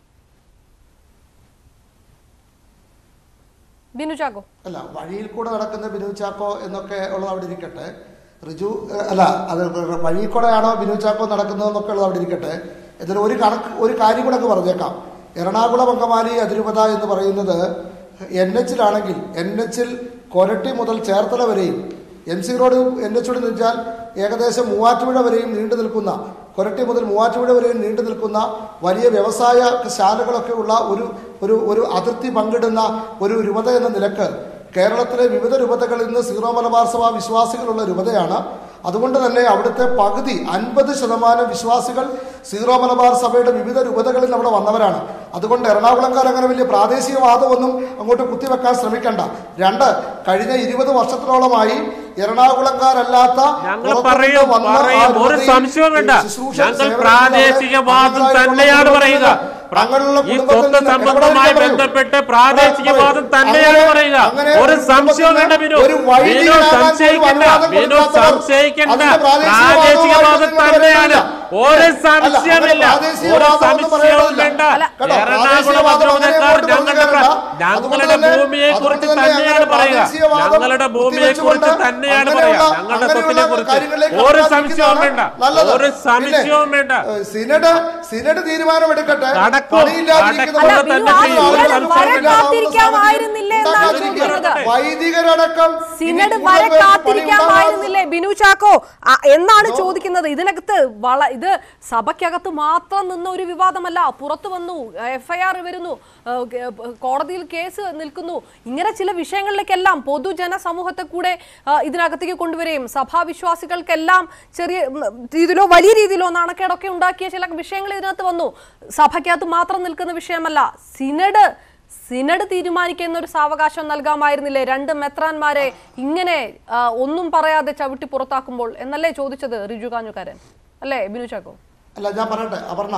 ബിനു ചാക്കോ അല്ല വഴിയിൽ കൂടെ നടക്കുന്ന ബിനു ചാക്കോ എന്നൊക്കെ ഉള്ളത് അവിടെ ഇരിക്കട്ടെ റിജു ഏഹ്, അല്ല അത് വഴിയിൽ കൂടെയാണോ ബിനു ചാക്കോ നടക്കുന്നതെന്നൊക്കെ ഉള്ളത് അവിടെ ഇരിക്കട്ടെ എന്നാലും ഒരു കണക്ക് ഒരു കാര്യം കൂടെ അങ്ങ് പറഞ്ഞേക്കാം എറണാകുളം അങ്കമാലി അതിരൂപത എന്ന് പറയുന്നത് എൻ എച്ചിലാണെങ്കിൽ എൻ എച്ചിൽ കൊരട്ടി മുതൽ ചേർത്തല വരെയും എം സി റോഡ് എൻ എച്ചോട് നിന്നാൽ ഏകദേശം മൂവാറ്റുപുഴ വരെയും നീണ്ടു നിൽക്കുന്ന കൊരട്ടി മുതൽ മൂവാറ്റുപുഴ വരെയും നീണ്ടു നിൽക്കുന്ന വലിയ വ്യവസായ ശാലകളൊക്കെ ഉള്ള ഒരു ഒരു ഒരു അതിർത്തി പങ്കിടുന്ന ഒരു രൂപത എന്ന നിലക്ക് കേരളത്തിലെ വിവിധ രൂപതകളിൽ നിന്ന് സീറോ മലബാർ സഭ വിശ്വാസികളുള്ള രൂപതയാണ് അതുകൊണ്ട് തന്നെ അവിടുത്തെ പകുതി അൻപത് ശതമാനം വിശ്വാസികൾ സീറോ മലബാർ സഭയുടെ വിവിധ രൂപതകളിൽ അവിടെ വന്നവരാണ് അതുകൊണ്ട് എറണാകുളംകാർ അങ്ങനെ വലിയ പ്രാദേശികവാദമൊന്നും അങ്ങോട്ട് കുത്തിവെക്കാൻ ശ്രമിക്കണ്ട രണ്ട് കഴിഞ്ഞ ഇരുപത് വർഷത്തിലോളമായി എറണാകുളംകാരല്ലാത്ത ഞങ്ങൾ പുറത്തുനിന്ന് പറയും വന്ന ആ പറയും ഒരു രൂപതയിൽ സംശയവും വേണ്ട ശുശ്രൂഷ ഞങ്ങൾ സേവനത്തിൽ പ്രാദേശികവാദം അവിടെ തന്നെയാണ് പറയുക പ്ര- അങ്ങനെയുള്ള ഈ കുടുംബത്തിൽ സ്വത്ത് നിന്ന് സംബന്ധമായി ഇടപെടൽ ബന്ധപ്പെട്ട് പറയൂ. പ്രാദേശികവാദം പറയൂ. തന്നെയാണ് അങ്ങനെ- പറയുക അങ്ങനെ ഒരു ഒരു സംശയവും വേണ്ട കുടുംബത്തിന് ബിനു ഒരു ബിനു വൈദികനാകാൻ പോലും സംശയിക്കണ്ട അനുവാദം ബിനു കൊടുക്കാത്തവർ സംശയിക്കണ്ട അതിന്റെ പ്രാദേശികവാദവുമായിട്ട് പ്രാദേശികവാദം നിങ്ങൾ തന്നെയാണ് വരുന്നില്ല. ഒരു അല്ല, സംശയമില്ല അങ്ങനെ ഒരു പ്രാദേശികവാദം ഒന്നും സംശയവും പറയേണ്ടതില്ല. വേണ്ട അല്ല, കേട്ടോ, എറണാകുളം പ്രാദേശികവാദം അങ്ങനെ പത്രക്കാർ അങ്ങോട്ട് ഞങ്ങളുടെ പറഞ്ഞു പ്ര- തരണ്ട. ഞങ്ങളുടെ അതുകൊണ്ട് തന്നെ- ഭൂമിയെ കുറിച്ച് അതുകൊണ്ട് തന്നെ തന്നെയാണ് അങ്ങനെ പറയുക പ്രാദേശികവാദം ഞങ്ങളുടെ ഭൂമിയെ കുറിച്ച് കുത്തിവെച്ചുകൊണ്ട് തന്നെയാണ് അങ്ങനെയുള്ള- പറയുക ഞങ്ങളുടെ സ്വത്തിനെ അങ്ങനെയുള്ള കുറിച്ച് കാര്യങ്ങളിലേക്ക് ഒരു കടക്കാതിരിക്കുന്നതാണ് സംശയവും വേണ്ട നല്ലത്. ഒരു സംശയവും പിന്നെ, വേണ്ട ഏഹ്, സിനഡ് സിനഡ് തീരുമാനമെടുക്കട്ടെ കടക്കും. പണിയില്ലാതിരിക്കുന്നവർ അല്ല, ബിനു, ആ പണിയില്ലാതെ സിനഡ് ആളുകൾ വരെ പണിയില്ലാതെ കാത്തിരിക്കാമായിരുന്നില്ലേ എന്നാണ് ഉണ്ടാകാതിരിക്കുക. ചോദിക്കുന്നത്. വൈദികരടക്കം സിനഡ് ഇനി വരെ കൂടുതൽ പേർക്ക് കാത്തിരിക്കാമായിരുന്നില്ലേ ബിനു ചാക്കോ ആ, എന്നാണ് ചോദിക്കുന്നത് ഇതിനകത്ത് വള ഇത് സഭയ്ക്കകത്ത് മാത്രം നിന്ന ഒരു വിവാദമല്ല പുറത്തു വന്നു എഫ്ഐആർ വരുന്നു ആ, ഗ- കോടതിയിൽ കേസ് നിൽക്കുന്നു ഇങ്ങനെ ചില വിഷയങ്ങളിലേക്കെല്ലാം പൊതുജന സമൂഹത്തെ കൂടെ ആ, ഇതിനകത്തേക്ക് കൊണ്ടുവരികയും സഭാവിശ്വാസികൾക്കെല്ലാം ചെറിയ ഉം, രീതിയിലോ വലിയ രീതിയിലോ നാണക്കേടൊക്കെ ഉണ്ടാക്കിയ ചില വിഷയങ്ങൾ ഇതിനകത്ത് വന്നു സഭയ്ക്കകത്ത് മാത്രം നിൽക്കുന്ന വിഷയമല്ല സിനഡ് സിനഡ് തീരുമാനിക്കുന്ന ഒരു സാവകാശം നൽകാമായിരുന്നില്ലേ രണ്ട് മെത്രാന്മാരെ ഇങ്ങനെ ആ, ഒന്നും പറയാതെ ചവിട്ടി പുറത്താക്കുമ്പോൾ എന്നല്ലേ ചോദിച്ചത് റിജു കാഞ്ഞുകാരൻ അല്ലേ ബിനു ചാക്കോ അല്ല ഞാൻ പറയട്ടെ അപർണ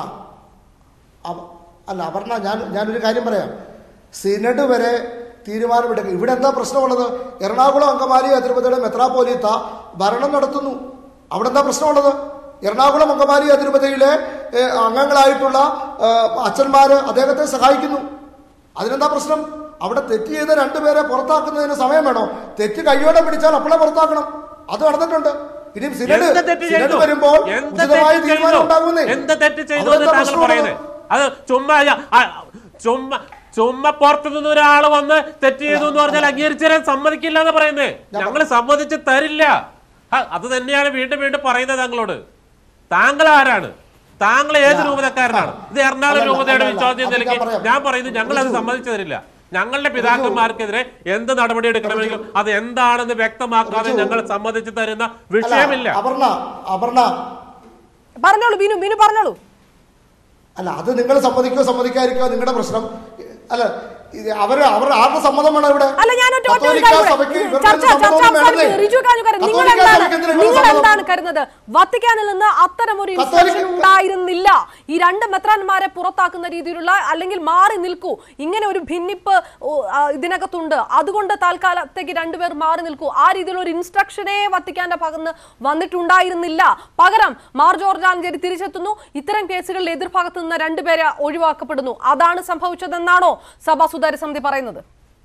അവ- അല്ല അപർണ ഞാൻ ഞാനൊരു കാര്യം പറയാം സിനഡ് വരെ തീരുമാനമെടുക്കും ഇവിടെ എന്താ പ്രശ്നമുള്ളത് എറണാകുളം അങ്കമാലി അതിരൂപതയുടെ മെത്രാപോലീത്ത ഭരണം നടത്തുന്നു അവിടെ എന്താ പ്രശ്നമുള്ളത് എറണാകുളം അങ്കമാലി അതിരൂപതയിലെ ഏഹ്, അംഗങ്ങളായിട്ടുള്ള ഏഹ്, അച്ഛന്മാര് അദ്ദേഹത്തെ സഹായിക്കുന്നു അതിനെന്താ പ്രശ്നം അവിടെ തെറ്റ് ചെയ്ത രണ്ടുപേരെ പുറത്താക്കുന്നതിന് സമയം വേണോ തെറ്റ് കയ്യോടെ പിടിച്ചാൽ അപ്പോഴേ പുറത്താക്കണം അത് നടന്നിട്ടുണ്ട് ഇനി സിനഡ് എന്ത് തെറ്റ് സിനഡ് ചെയ്തു? വരുമ്പോൾ എന്ത് ഉചിതമായ തെറ്റ് തീരുമാനം ചെയ്തു? ഉണ്ടാകുന്നേ എന്ത് തെറ്റ് ചെയ്തു അവിടെ എന്ന് എന്താ താങ്കൾ പ്രശ്നമുള്ളത്? പറയുന്നത് അത് ചുമ്മാ ആ, ചുമ്മാ ചുമ്മാ പുറത്തു നിന്ന് ഒരാൾ വന്ന് തെറ്റ് ചെയ്തു എന്ന് പറഞ്ഞാൽ അംഗീകരിച്ചു തരാൻ സമ്മതിക്കില്ല എന്ന് പറയുന്നത് ഞങ്ങൾ സമ്മതിച്ച് തരില്ല ആ, അത് തന്നെയാണ് വീണ്ടും വീണ്ടും പറയുന്നത് താങ്കളോട് താങ്കൾ ആരാണ് താങ്കൾ ഏത് രൂപതക്കാരനാണ് ഇത് എറണാകുളം അല്ലല്ല, രൂപതയുടെ അല്ലല്ല, വിശ്വാസം അത് നിലയ്ക്ക് ഞാൻ പറയാം. ഞാൻ പറയുന്നത് ഞങ്ങൾ അത് സമ്മതിച്ചു തരില്ല ഞങ്ങളുടെ പിതാക്കന്മാർക്കെതിരെ എന്ത് നടപടി എടുക്കണമെങ്കിലും അത് എന്താണെന്ന് വ്യക്തമാക്കാതെ ഞങ്ങൾ സമ്മതിച്ചു തരുന്ന വിഷയമില്ല അല്ല, അപർണ അപർണ പറഞ്ഞോളൂ ബിനു ബിനു പറഞ്ഞോളൂ അല്ല അത് നിങ്ങൾ സമ്മതിക്കോ സമ്മതിക്കാതിരിക്കോ നിങ്ങളുടെ പ്രശ്നം അല്ല ഇത് അവര് അവർ ആരുടെ സമ്മതം വേണം ഇവിടെ അല്ല ഞാൻ ഒറ്റ ഒറ്റ ഒരു കത്തോലിക്ക കാര്യം സഭയ്ക്ക് കൂടെ. ഇവരുടെ ചർച്ച സമ്മതം ചർച്ച വേണ്ടേ? അവസാനിപ്പിച്ചു. റിജു കാഞ്ഞുകാരൻ നിങ്ങൾ കത്തോലിക്ക എന്താണ് സഭയ്ക്ക് എന്തിനാ ഇവരുടെ നിങ്ങൾ സമ്മതം? എന്താണ് കരുതുന്നത് വത്തിക്കാനിൽ നിന്ന് അത്തരം ഒരു ഇൻസ്ട്രക്ഷൻ കത്തോലിക്ക- ഉണ്ടായിരുന്നില്ല ഈ രണ്ട് മെത്രാന്മാരെ പുറത്താക്കുന്ന രീതിയിലുള്ള അല്ലെങ്കിൽ മാറി നിൽക്കൂ ഇങ്ങനെ ഒരു ഭിന്നിപ്പ് ഓ, ആ, ഇതിനകത്തുണ്ട് അതുകൊണ്ട് തൽക്കാലത്തേക്ക് രണ്ടുപേർ മാറി നിൽക്കൂ ആ രീതിയിലുള്ള ഒരു ഇൻസ്ട്രക്ഷനേ വത്തിക്കാന്റെ ഭാഗത്ത് വന്നിട്ടുണ്ടായിരുന്നില്ല പകരം മാർ ജോർജ് ആലഞ്ചേരി തിരിച്ചെത്തുന്നു ഇത്തരം കേസുകളിൽ എതിർഭാഗത്ത് നിന്ന് രണ്ടുപേരെ ഒഴിവാക്കപ്പെടുന്നു അതാണ് സംഭവിച്ചതെന്നാണോ സഭാ സുതാര്യ സമിതി പറയുന്നത്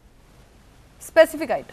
സ്പെസിഫിക് ആയിട്ട്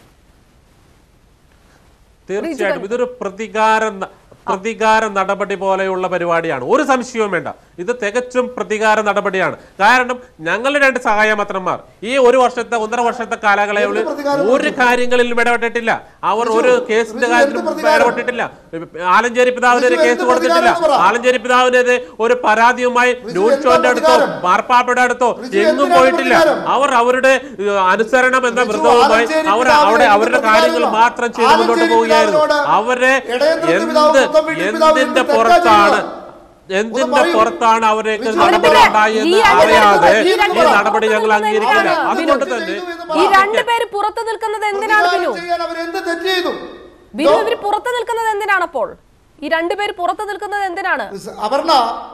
തീർച്ചയായിട്ടും ഇതൊരു പ്രതികാര ന- പ്രതികാര നടപടി പോലെയുള്ള പരിപാടിയാണ് ഒരു സംശയവും വേണ്ട ഇത് തികച്ചും പ്രതികാര നടപടിയാണ് കാരണം ഞങ്ങളുടെ രണ്ട് സഹായമത്രന്മാർ ഈ ഒരു വർഷത്തെ ഒന്നര വർഷത്തെ കാലയളവിൽ എന്ത് പ്രതികാരം ഒരു കാര്യങ്ങളിലും ഇടപെട്ടിട്ടില്ല അവർ ഒരു കേസിന്റെ റിജു, കാര്യത്തിലും എന്ത് പ്രതികാരം? ഇടപെട്ടിട്ടില്ല ആലഞ്ചേരി പിതാവിനെതിരെ റിജു, കേസ് എന്ത് കൊടുത്തിട്ടില്ല പ്രതികാരം എന്ന് പറ. ആലഞ്ചേരി പിതാവിനെതിരെ ഒരു പരാതിയുമായി റിജു, ന്യൂസ് എന്താ അടുത്തോ പ്രതികാരം? മാർപ്പാപ്പയുടെ അടുത്തോ റിജു, എങ്ങും എന്തിനാണ് പോയിട്ടില്ല പ്രതികാരം? അവർ അവരുടെ ഏഹ്, അനുസരണം എന്ന റിജു, വ്രതവുമായി ആലഞ്ചേരി അവർ പിതാവിനെ അവിടെ എന്ത് അവരുടെ പ്രതികാരം കാര്യങ്ങൾ ഇല്ല? മാത്രം ചെയ്ത് മുന്നോട്ട് ആലഞ്ചേരി പോവുകയായിരുന്നു പിതാവിനോട് അവരെ ഇടയന്ത്രി എന്ത് പിതാവ്, പുത്തൻ വീട്ടിൽ പിതാവ് എന്തിന്റെ എന്ത് തെറ്റാ പുറത്താണ് ചെയ്യുന്നത്? എന്തിന്റെ പറയൂ. പുറത്താണ് അവരൊക്കെ റിജു, നടപടി അവരുടെ ഉണ്ടായി ഈ എന്ന് രണ്ട് അറിയാതെ പേര് ഈ ഈ രണ്ട് പേര് നടപടി ഞങ്ങൾ പുറത്ത് അംഗീകരിക്കില്ല നിൽക്കുന്നത് അതുകൊണ്ട് എന്തിനാണ്? തന്നെ ഇത് ഈ പറയാം. രണ്ടുപേര് പുറത്തു നിൽക്കുന്നത് എന്തിനാണ് പ്രതികാരം ബിനു ചെയ്യാൻ അവരെന്ത് തെറ്റ് ചെയ്തു ബിനു ഇതോ- ഇവര് പുറത്ത് നിൽക്കുന്നത് എന്തിനാണ് അപ്പോൾ ഈ രണ്ടുപേര് പുറത്ത് നിൽക്കുന്നത് എന്തിനാണ് അപർണ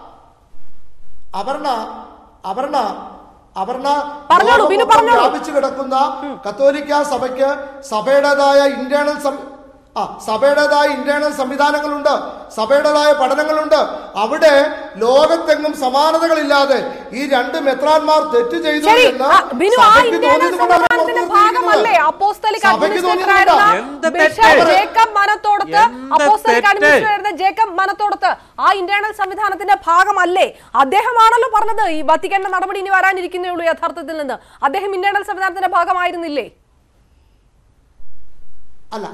അപർണ അപർണ അപർണ പറഞ്ഞോളൂ, ലോകം ബിനു മൊത്തം പറഞ്ഞോളൂ. വ്യാപിച്ചു കിടക്കുന്ന കത്തോലിക്ക സഭയ്ക്ക് സഭയുടേതായ ഇന്റേണൽ ആ സഭയുടേതായ ഇന്റേണൽ സംവിധാനങ്ങളുണ്ട് സഭയുടേതായ പഠനങ്ങളുണ്ട് അവിടെ ലോകത്തെങ്ങും സമാനതകളില്ലാതെ ഈ രണ്ട് മെത്രാന്മാർ തെറ്റ് ചെയ്തു ശരി എന്ന് ആ, ബിനു ആ സഭയ്ക്ക് ഇന്ത്യൻ തോന്നിയതുകൊണ്ടാണ് അവർ സംവിധാനത്തിന്റെ പുറത്തു ഭാഗമല്ലേ വന്നിരിക്കുന്നത്. അപ്പോസ്തലിക് സഭയ്ക്ക് അഡ്മിനിസ്ട്രേറ്റർ തോന്നിയതുകൊണ്ടാ. ആയിരുന്ന എന്ത് ബിഷപ്പ് തെറ്റ്? ജേക്കബ് മനത്തോടത്ത് എന്ത് അപ്പോസ്തലിക് തെറ്റ്? അഡ്മിനിസ്ട്രേറ്റർ ആയിരുന്ന ജേക്കബ് മനത്തോടത്ത് ആ ഇന്റേണൽ സംവിധാനത്തിന്റെ ഭാഗമല്ലേ അദ്ദേഹമാണല്ലോ പറഞ്ഞത് ഈ വത്തിക്കാന്റെ നടപടി ഇനി വരാനിരിക്കുന്നേ ഉള്ളൂ യഥാർത്ഥത്തിൽ നിന്ന് അദ്ദേഹം ഇന്റേണൽ സംവിധാനത്തിന്റെ ഭാഗമായിരുന്നില്ലേ അല്ല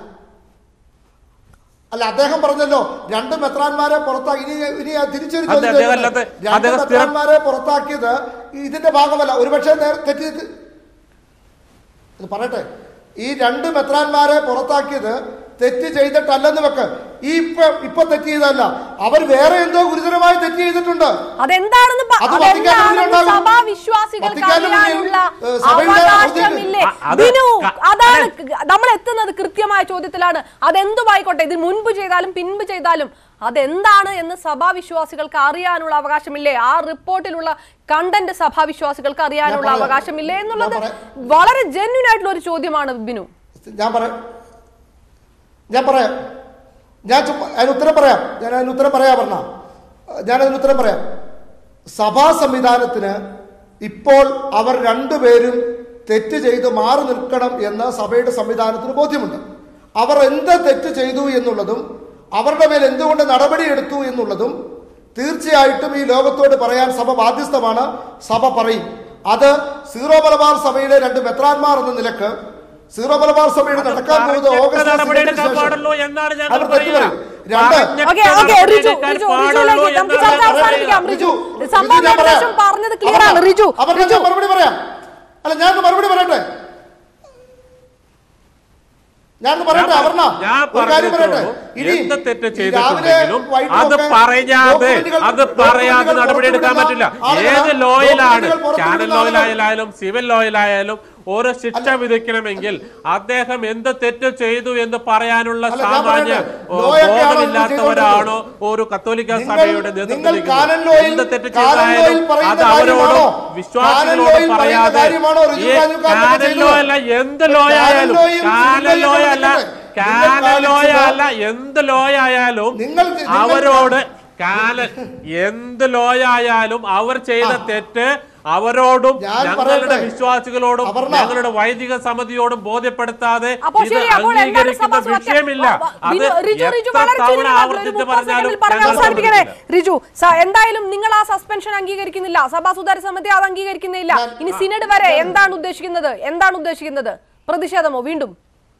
അല്ല അദ്ദേഹം പറഞ്ഞല്ലോ രണ്ട് മെത്രാന്മാരെ പുറത്താക്കി ഇനി ഇനി തിരിച്ചൊരു അതെ, ചോദ്യം അദ്ദേഹം ചോദിക്കട്ടെ. അല്ലാതെ- രണ്ട് അദ്ദേഹം സ്ഥിരം- മെത്രാന്മാരെ പുറത്താക്കിയത് ഇതിന്റെ ഭാഗമല്ല ഒരുപക്ഷെ നേർ- തെറ്റി ഇത് പറയട്ടെ ഈ രണ്ട് മെത്രാന്മാരെ പുറത്താക്കിയത് തെറ്റ് ചെയ്തിട്ടല്ലെന്ന് വെക്ക് ഈ ഇപ്പൊ ഇപ്പൊ തെറ്റ് ചെയ്തല്ല അവർ വേറെ എന്തോ ഗുരുതരമായി തെറ്റ് ചെയ്തിട്ടുണ്ട് അതെന്താണെന്ന് പ- അത് വത്തിക്കാനിൽ അതെന്താണെന്ന് ഉണ്ടാകും. സഭാ വിശ്വാസികൾക്ക് വത്തിക്കാനിൽ അറിയാനുള്ള ഏ, സഭയുടെ അവകാശമില്ലേ ആ, അത് ബിനു ക- അതാണ് ക- നമ്മൾ എത്തുന്നത് കൃത്യമായ ചോദ്യത്തിലാണ് അതെന്തുമായിക്കോട്ടെ ഇത് മുൻപ് ചെയ്താലും പിൻപ് ചെയ്താലും അതെന്താണ് എന്ന് സഭാ വിശ്വാസികൾക്ക് അറിയാനുള്ള അവകാശമില്ലേ ആ റിപ്പോർട്ടിലുള്ള കണ്ടന്റ് സഭാ വിശ്വാസികൾക്ക് അറിയാനുള്ള പറയാം. അവകാശമില്ലേ എന്നുള്ളത് ഞാൻ പറയാം. വളരെ ജെന്യൂൻ ആയിട്ടുള്ള ഒരു ചോദ്യമാണ് ബിനു ഞാൻ പറയാം ഞാൻ പറയാം ഞാൻ ചുമ്മാ- അതിന് ഉത്തരം പറയാം ഞാൻ അതിന് ഉത്തരം പറയാ പറഞ്ഞ ഞാൻ അതിന് ഉത്തരം പറയാം സഭാ സംവിധാനത്തിന് ഇപ്പോൾ അവർ രണ്ടുപേരും തെറ്റ് ചെയ്ത് മാറി നിൽക്കണം എന്ന് സഭയുടെ സംവിധാനത്തിന് ബോധ്യമുണ്ട് അവർ എന്ത് തെറ്റ് ചെയ്തു എന്നുള്ളതും അവരുടെ മേൽ എന്തുകൊണ്ട് നടപടിയെടുത്തു എന്നുള്ളതും തീർച്ചയായിട്ടും ഈ ലോകത്തോട് പറയാൻ സഭ ബാധ്യസ്ഥമാണ് സഭ പറയും അത് സീറോ മലബാർ സഭയിലെ രണ്ട് മെത്രാന്മാർ എന്ന നിലക്ക് സീറോ മലബാർ സഭയുടെ നടക്കാൻ പോകുന്ന പറഞ്ഞിട്ട് ഓഗസ്റ്റ് നടപടിയെടുക്കാൻ മാസത്തിന് ശേഷം പാടുള്ളൂ എന്നാണ് ഞങ്ങൾ അവർ തെറ്റ് പറയുക. പറയും. രണ്ട് പറഞ്ഞിട്ട് ഓക്കെ ഓക്കെ റിജു നടപടിയെടുക്കാൻ റിജു പാടുള്ളൂ റിജുവിലേക്ക് നമുക്ക് എന്നാണ് ചർച്ച ഞങ്ങൾ അവസാനിപ്പിക്കാം പറയുക. റിജു റിജു, സംഭവം റിജു ഞാൻ പറയാം. ഏകദേശം പറഞ്ഞത് ക്ലിയർ ആണ് റിജു അവർ റിജു ഞാൻ മറുപടി പറയാം അല്ല ഞാൻ മറുപടി പറയട്ടെ ഞാൻ പറയട്ടെ ഞാൻ അപർണ ഞാൻ ഒരു കാര്യം പറയട്ടെ പറഞ്ഞിട്ടുള്ളൂ. ഇനി എന്ത് തെറ്റ് ഈ രാവിലെ ചെയ്തിട്ടുണ്ടെങ്കിലും വൈകിട്ടും അത് ഒക്കെ പറയാതെ ഡോക്യുമെന്റുകൾ- അത് പറയാതെ ഡോക്യുമെന്റുകൾ നടപടിയെടുക്കാൻ പറ്റില്ല പുറത്തുവിടുന്ന ഏത് ആളുകൾ- ലോയിലാണ് ഡോക്യുമെന്റുകൾ ചാനൽ പുറത്തുവിടുന്ന ആളുകൾ- ലോയിലായാലും സിവിൽ ലോയിലായാലും ഓരോ ശിക്ഷ വിധിക്കണമെങ്കിൽ അദ്ദേഹം എന്ത് തെറ്റ് ചെയ്തു എന്ന് പറയാനുള്ള അല്ല, ഞാൻ സാമാന്യ പറയട്ടെ. ഓ, ലോയൊക്കെയാണോ ബോധമില്ലാത്തവരാണോ ഒരു കത്തോലിക്ക നിങ്ങൾ- സഭയുടെ നിങ്ങൾ നേതൃത്വത്തിൽ കാനൻ ലോയിൽ- എന്ത് തെറ്റ് കാനൻ ലോയിൽ ചെയ്താലും പറയുന്ന അത് അവരോടും കാര്യമാണോ? കാനൻ വിശ്വാസികളോട് ലോയിൽ പറയുന്ന പറയാതെ കാര്യമാണോ റിജു ഈ കാഞ്ഞുകാരനൊക്കെ കാനൻ ചെയ്തത്? ലോ അല്ല എന്ത് കാനൻ ലോയായാലും ലോയും കാനൻ സിവിൽ ലോയും ലോയല്ല കണ്ടിട്ടില്ലേ? കാനൻ നിങ്ങൾ ലോയല്ല എന്ത് ലോയായാലും നിങ്ങൾ- നിങ്ങൾ- അവരോട് കാനൻ എന്ത് ലോയായാലും അവർ ചെയ്ത തെറ്റ് അവരോടും ഞാൻ ഞങ്ങളുടെ പറയട്ടെ. വിശ്വാസികളോടും അപർണ. ഞങ്ങളുടെ വൈദിക സമിതിയോടും ബോധ്യപ്പെടുത്താതെ അപ്പോൾ ഇത് ശരി അപ്പോൾ എന്താണ് അംഗീകരിക്കുന്ന സഭാ സ്വാതന്ത്ര്യം? വിഷയമില്ല വ- വ- അത് ബിനു, റിജു റിജു എത്ര വളരെ തവണ ചുരുങ്ങി ഒരു ആവർത്തിച്ച് മുപ്പത് പറഞ്ഞാലും സെക്കൻഡിൽ പറഞ്ഞ് ഞങ്ങൾ അവസാനിപ്പിക്കണേ സമ്മതിക്കില്ല. റിജു സ- എന്തായാലും നിങ്ങൾ ആ സസ്പെൻഷൻ അംഗീകരിക്കുന്നില്ല സഭാ സുധാര സമിതി അത് അംഗീകരിക്കുന്നില്ല ഇനി സിനഡ് വരെ എന്താണ് ഉദ്ദേശിക്കുന്നത് എന്താണ് ഉദ്ദേശിക്കുന്നത് പ്രതിഷേധമോ വീണ്ടും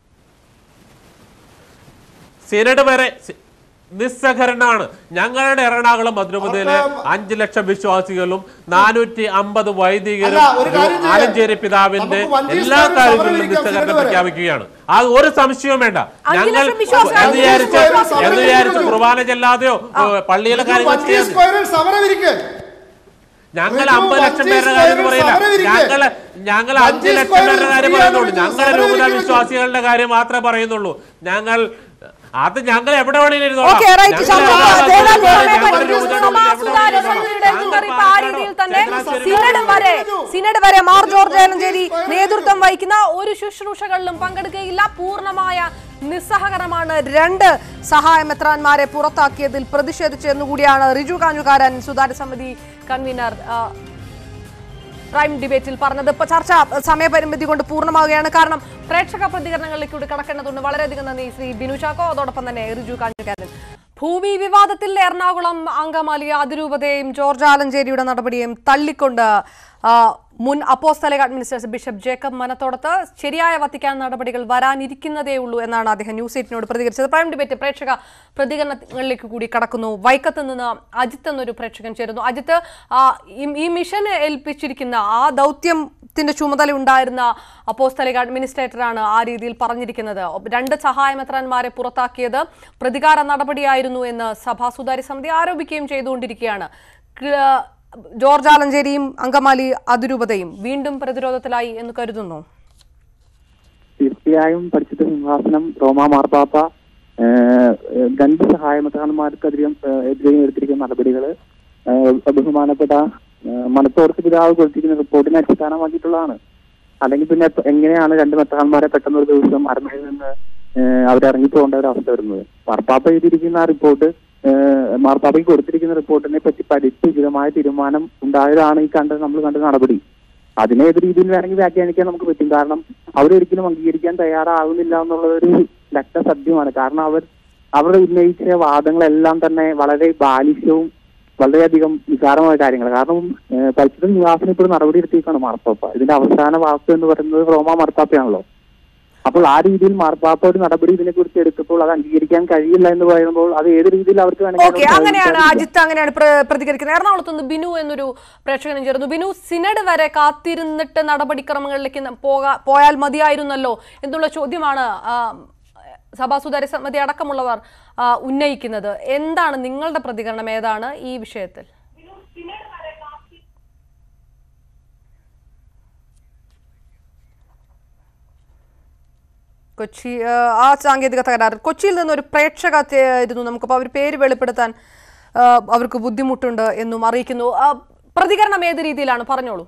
സിനഡ് വരെ സി- നിസ്സഹരണമാണ് ഞങ്ങളുടെ എറണാകുളം മധുരമുതയിലെ അവർക്ക് അഞ്ചു ലക്ഷം വിശ്വാസികളും നാനൂറ്റി അമ്പത് വൈദികരും അല്ല, ഒരു കാര്യം ചെയ്യാം. ആലഞ്ചേരി പിതാവിന്റെ നമുക്ക് വഞ്ചി എല്ലാ സ്ഥാപനം കാര്യങ്ങളിലും സമരമിരിക്കാം നിസ്സഹരണം സിനഡ് വരെ. പ്രഖ്യാപിക്കുകയാണ് അത് ഒരു സംശയവും വേണ്ട അഞ്ച് ഞങ്ങൾ ലക്ഷം വിശ്വാസികൾ എന്ന് വിചാരിച്ച് അഞ്ച് ലക്ഷം എന്ന് വിചാരിച്ച് സമരം കുർബാന ചെല്ലാതെയോ ഏ, പള്ളിയിലെ കാര്യങ്ങൾ വഞ്ചി ചെയ്യാതെ സ്ക്വയറിൽ സമരമിരിക്കെ ഞങ്ങൾ റിജു, അമ്പത് ലക്ഷം വഞ്ചി പേരുടെ കാര്യം സ്ക്വയറിൽ പറയില്ല സമരം ഇരിക്കെ. ഞങ്ങള് ഞങ്ങൾ വഞ്ചി അഞ്ച് ലക്ഷം സ്ക്വയറിൽ പേരുടെ കാര്യം ഫ്രീ ആണ് പറയുന്നുള്ളൂ റിജു, ഞങ്ങളുടെ സമരം രൂപത ഇരിക്കെ. വിശ്വാസികളുടെ കാര്യം മാത്രമേ പറയുന്നുള്ളൂ ഞങ്ങൾ അത് ഞങ്ങൾ എവിടെ വേണേലും ഇരുന്നോളാം. ഓക്കെ റൈറ്റ് ഞങ്ങൾ ശർമ്മ എവിടെ ദേവാ വേണേലും ദേവനെ ഞങ്ങളുടെ പറ്റി രൂപതയുടെ സഭാ ഉള്ളിൽ എവിടെ സുധാര വേണേലും സമിതിയുടെ ഇരുന്നോളാം. മുന്നറിയിപ്പ് ആ രീതിയിൽ തന്നെ ചങ്ങനാശ്ശേരി സിനഡ് വരെ സിനഡ് വരെ മാർ ജോർജ് ആലഞ്ചേരി നേതൃത്വം വഹിക്കുന്ന ഒരു ശുശ്രൂഷകളിലും പങ്കെടുക്കുകയില്ല പൂർണ്ണമായ നിസ്സഹകരണമാണ് രണ്ട് സഹായ മെത്രാന്മാരെ പുറത്താക്കിയതിൽ പ്രതിഷേധിച്ചു എന്നുകൂടിയാണ് റിജു കാഞ്ഞുകാരൻ സുതാര്യ സമിതി കൺവീനർ ആ, പ്രൈം ഡിബേറ്റിൽ പറഞ്ഞത് ഇപ്പൊ ചർച്ച സമയപരിമിതി കൊണ്ട് പൂർണ്ണമാവുകയാണ് കാരണം പ്രേക്ഷക പ്രതികരണങ്ങളിലേക്ക് കൂടി കടക്കേണ്ടതുണ്ട് വളരെയധികം നന്ദി ശ്രീ ബിനു ചാക്കോ അതോടൊപ്പം തന്നെ റിജു കാഞ്ഞുകാരൻ ഭൂമി വിവാദത്തിൽ എറണാകുളം അങ്കമാലി അതിരൂപതയും ജോർജ് ആലഞ്ചേരിയുടെ നടപടിയും തള്ളിക്കൊണ്ട് ആ, മുൻ apostolic administrator bishop Jacob Manathodath ശരിയായ വത്തിക്കാൻ നടപടികൾ വരാനിരിക്കുന്നതേ ഉള്ളൂ എന്നാണ് അദ്ദേഹം ന്യൂസ് എയ്റ്റിനോട് പ്രതികരിച്ചത് പ്രൈം ഡിബേറ്റ് പ്രേക്ഷക പ്രതികരണങ്ങളിലേക്ക് കൂടി കടക്കുന്നു വൈക്കത്ത് നിന്ന് അജിത്ത് എന്നൊരു പ്രേക്ഷകൻ ചേരുന്നു അജിത്ത് ആ, ഈ- ഈ മിഷന് ഏൽപ്പിച്ചിരിക്കുന്ന ആ ദൗത്യത്തിന്റെ ചുമതല ഉണ്ടായിരുന്ന അപ്പോസ്തലിക അഡ്മിനിസ്ട്രേറ്ററാണ് ആ രീതിയിൽ പറഞ്ഞിരിക്കുന്നത് രണ്ട് സഹായമെത്രാന്മാരെ പുറത്താക്കിയത് പ്രതികാര നടപടിയായിരുന്നു എന്ന് സഭാ സുതാര്യ സമിതി ആരോപിക്കുകയും ചെയ്തുകൊണ്ടിരിക്കുകയാണ് ക- ജോർജ് ആലഞ്ചേരിയും അങ്കമാലി അതിരൂപതയും വീണ്ടും പ്രതിരോധത്തിലായി എന്ന് കരുതുന്നു തീർച്ചയായും പരിശുദ്ധ സിംഹാസനം റോമാ മാർപ്പാപ്പ ഏഹ്, രണ്ട് സഹായമെത്രാന്മാർക്കെതിരെയും ഏഹ്, എതിരെയും എടുത്തിരിക്കുന്ന നടപടികൾ ബഹുമാനപ്പെട്ട ഏഹ്, മണത്തോർത്ത് പിതാവ് കൊടുത്തിരിക്കുന്ന റിപ്പോർട്ടിനെ അടിസ്ഥാനമാക്കിയിട്ടുള്ളതാണ് അല്ലെങ്കിൽ പിന്നെ ഇപ്പൊ എങ്ങനെയാണ് രണ്ട് മെത്രാന്മാരെ പെട്ടെന്ന് ഒരു ദിവസം അരമനയിൽ നിന്ന് ഏഹ്, അവരിറങ്ങി പോകേണ്ട ഒരു അവസ്ഥ വരുന്നത് മാർപ്പാപ്പ എഴുതിയിരിക്കുന്ന ആ റിപ്പോർട്ട് ഏഹ്, മാർപ്പാപ്പയ്ക്ക് കൊടുത്തിരിക്കുന്ന റിപ്പോർട്ടിനെ പറ്റി പഠിച്ച് ഉചിതമായ തീരുമാനം ഉണ്ടായതാണ് ഈ കണ്ട നമ്മൾ കണ്ട നടപടി അതിനെ ഏത് രീതിയിൽ വേണമെങ്കിൽ വ്യാഖ്യാനിക്കാൻ നമുക്ക് പറ്റും കാരണം അവരൊരിക്കലും അംഗീകരിക്കാൻ തയ്യാറാവുന്നില്ല എന്നുള്ളത് ഒരു ലക്ത സത്യമാണ് കാരണം അവർ അവർ ഉന്നയിച്ച വാദങ്ങളെല്ലാം തന്നെ വളരെ ബാലിഷ്യവും വളരെയധികം വികാരമായ കാര്യങ്ങൾ കാരണം ഏഹ്, പരിശുദ്ധ നിവാസിന് ഇപ്പോൾ നടപടി എടുത്തേക്കാണ് മാർപ്പാപ്പ ഇതിന്റെ അവസാന വാക്ക് എന്ന് പറയുന്നത് റോമ മാർപ്പാപ്പയാണല്ലോ അപ്പോൾ ആ രീതിയിൽ മാർപ്പാപ്പ ഒരു നടപടി ഇതിനെ കുറിച്ച് എടുത്തപ്പോൾ അത് അംഗീകരിക്കാൻ കഴിയില്ല എന്ന് പറയുമ്പോൾ അത് ഏത് രീതിയിൽ അവർക്ക് ഓക്കെ വേണമെങ്കിൽ അങ്ങനെയാണ് സാധിക്കാം. അജിത്ത് അങ്ങനെയാണ് പ്ര- പ്രതികരിക്കുന്നത് എറണാകുളത്ത് നിന്ന് ബിനു എന്നൊരു പ്രേക്ഷകനും ചേർന്നു ബിനു സിനഡ് വരെ കാത്തിരുന്നിട്ട് നടപടിക്രമങ്ങളിലേക്ക് ന- പോകാ പോയാൽ മതിയായിരുന്നല്ലോ എന്നുള്ള ചോദ്യമാണ് ആ, സഭാ സുതാര്യ സമിതി അടക്കമുള്ളവർ ആ, ഉന്നയിക്കുന്നത് എന്താണ് നിങ്ങളുടെ പ്രതികരണം ഏതാണ് ഈ വിഷയത്തിൽ കൊച്ചി ആ, ആ സാങ്കേതിക തകരാറ് കൊച്ചിയിൽ നിന്നൊരു പ്രേക്ഷക ആയിരുന്നു നമുക്കപ്പോൾ അവർ പേര് വെളിപ്പെടുത്താൻ ആ, അവർക്ക് ബുദ്ധിമുട്ടുണ്ട് എന്നും അറിയിക്കുന്നു ആ, പ്രതികരണം ഏത് രീതിയിലാണ് പറഞ്ഞോളൂ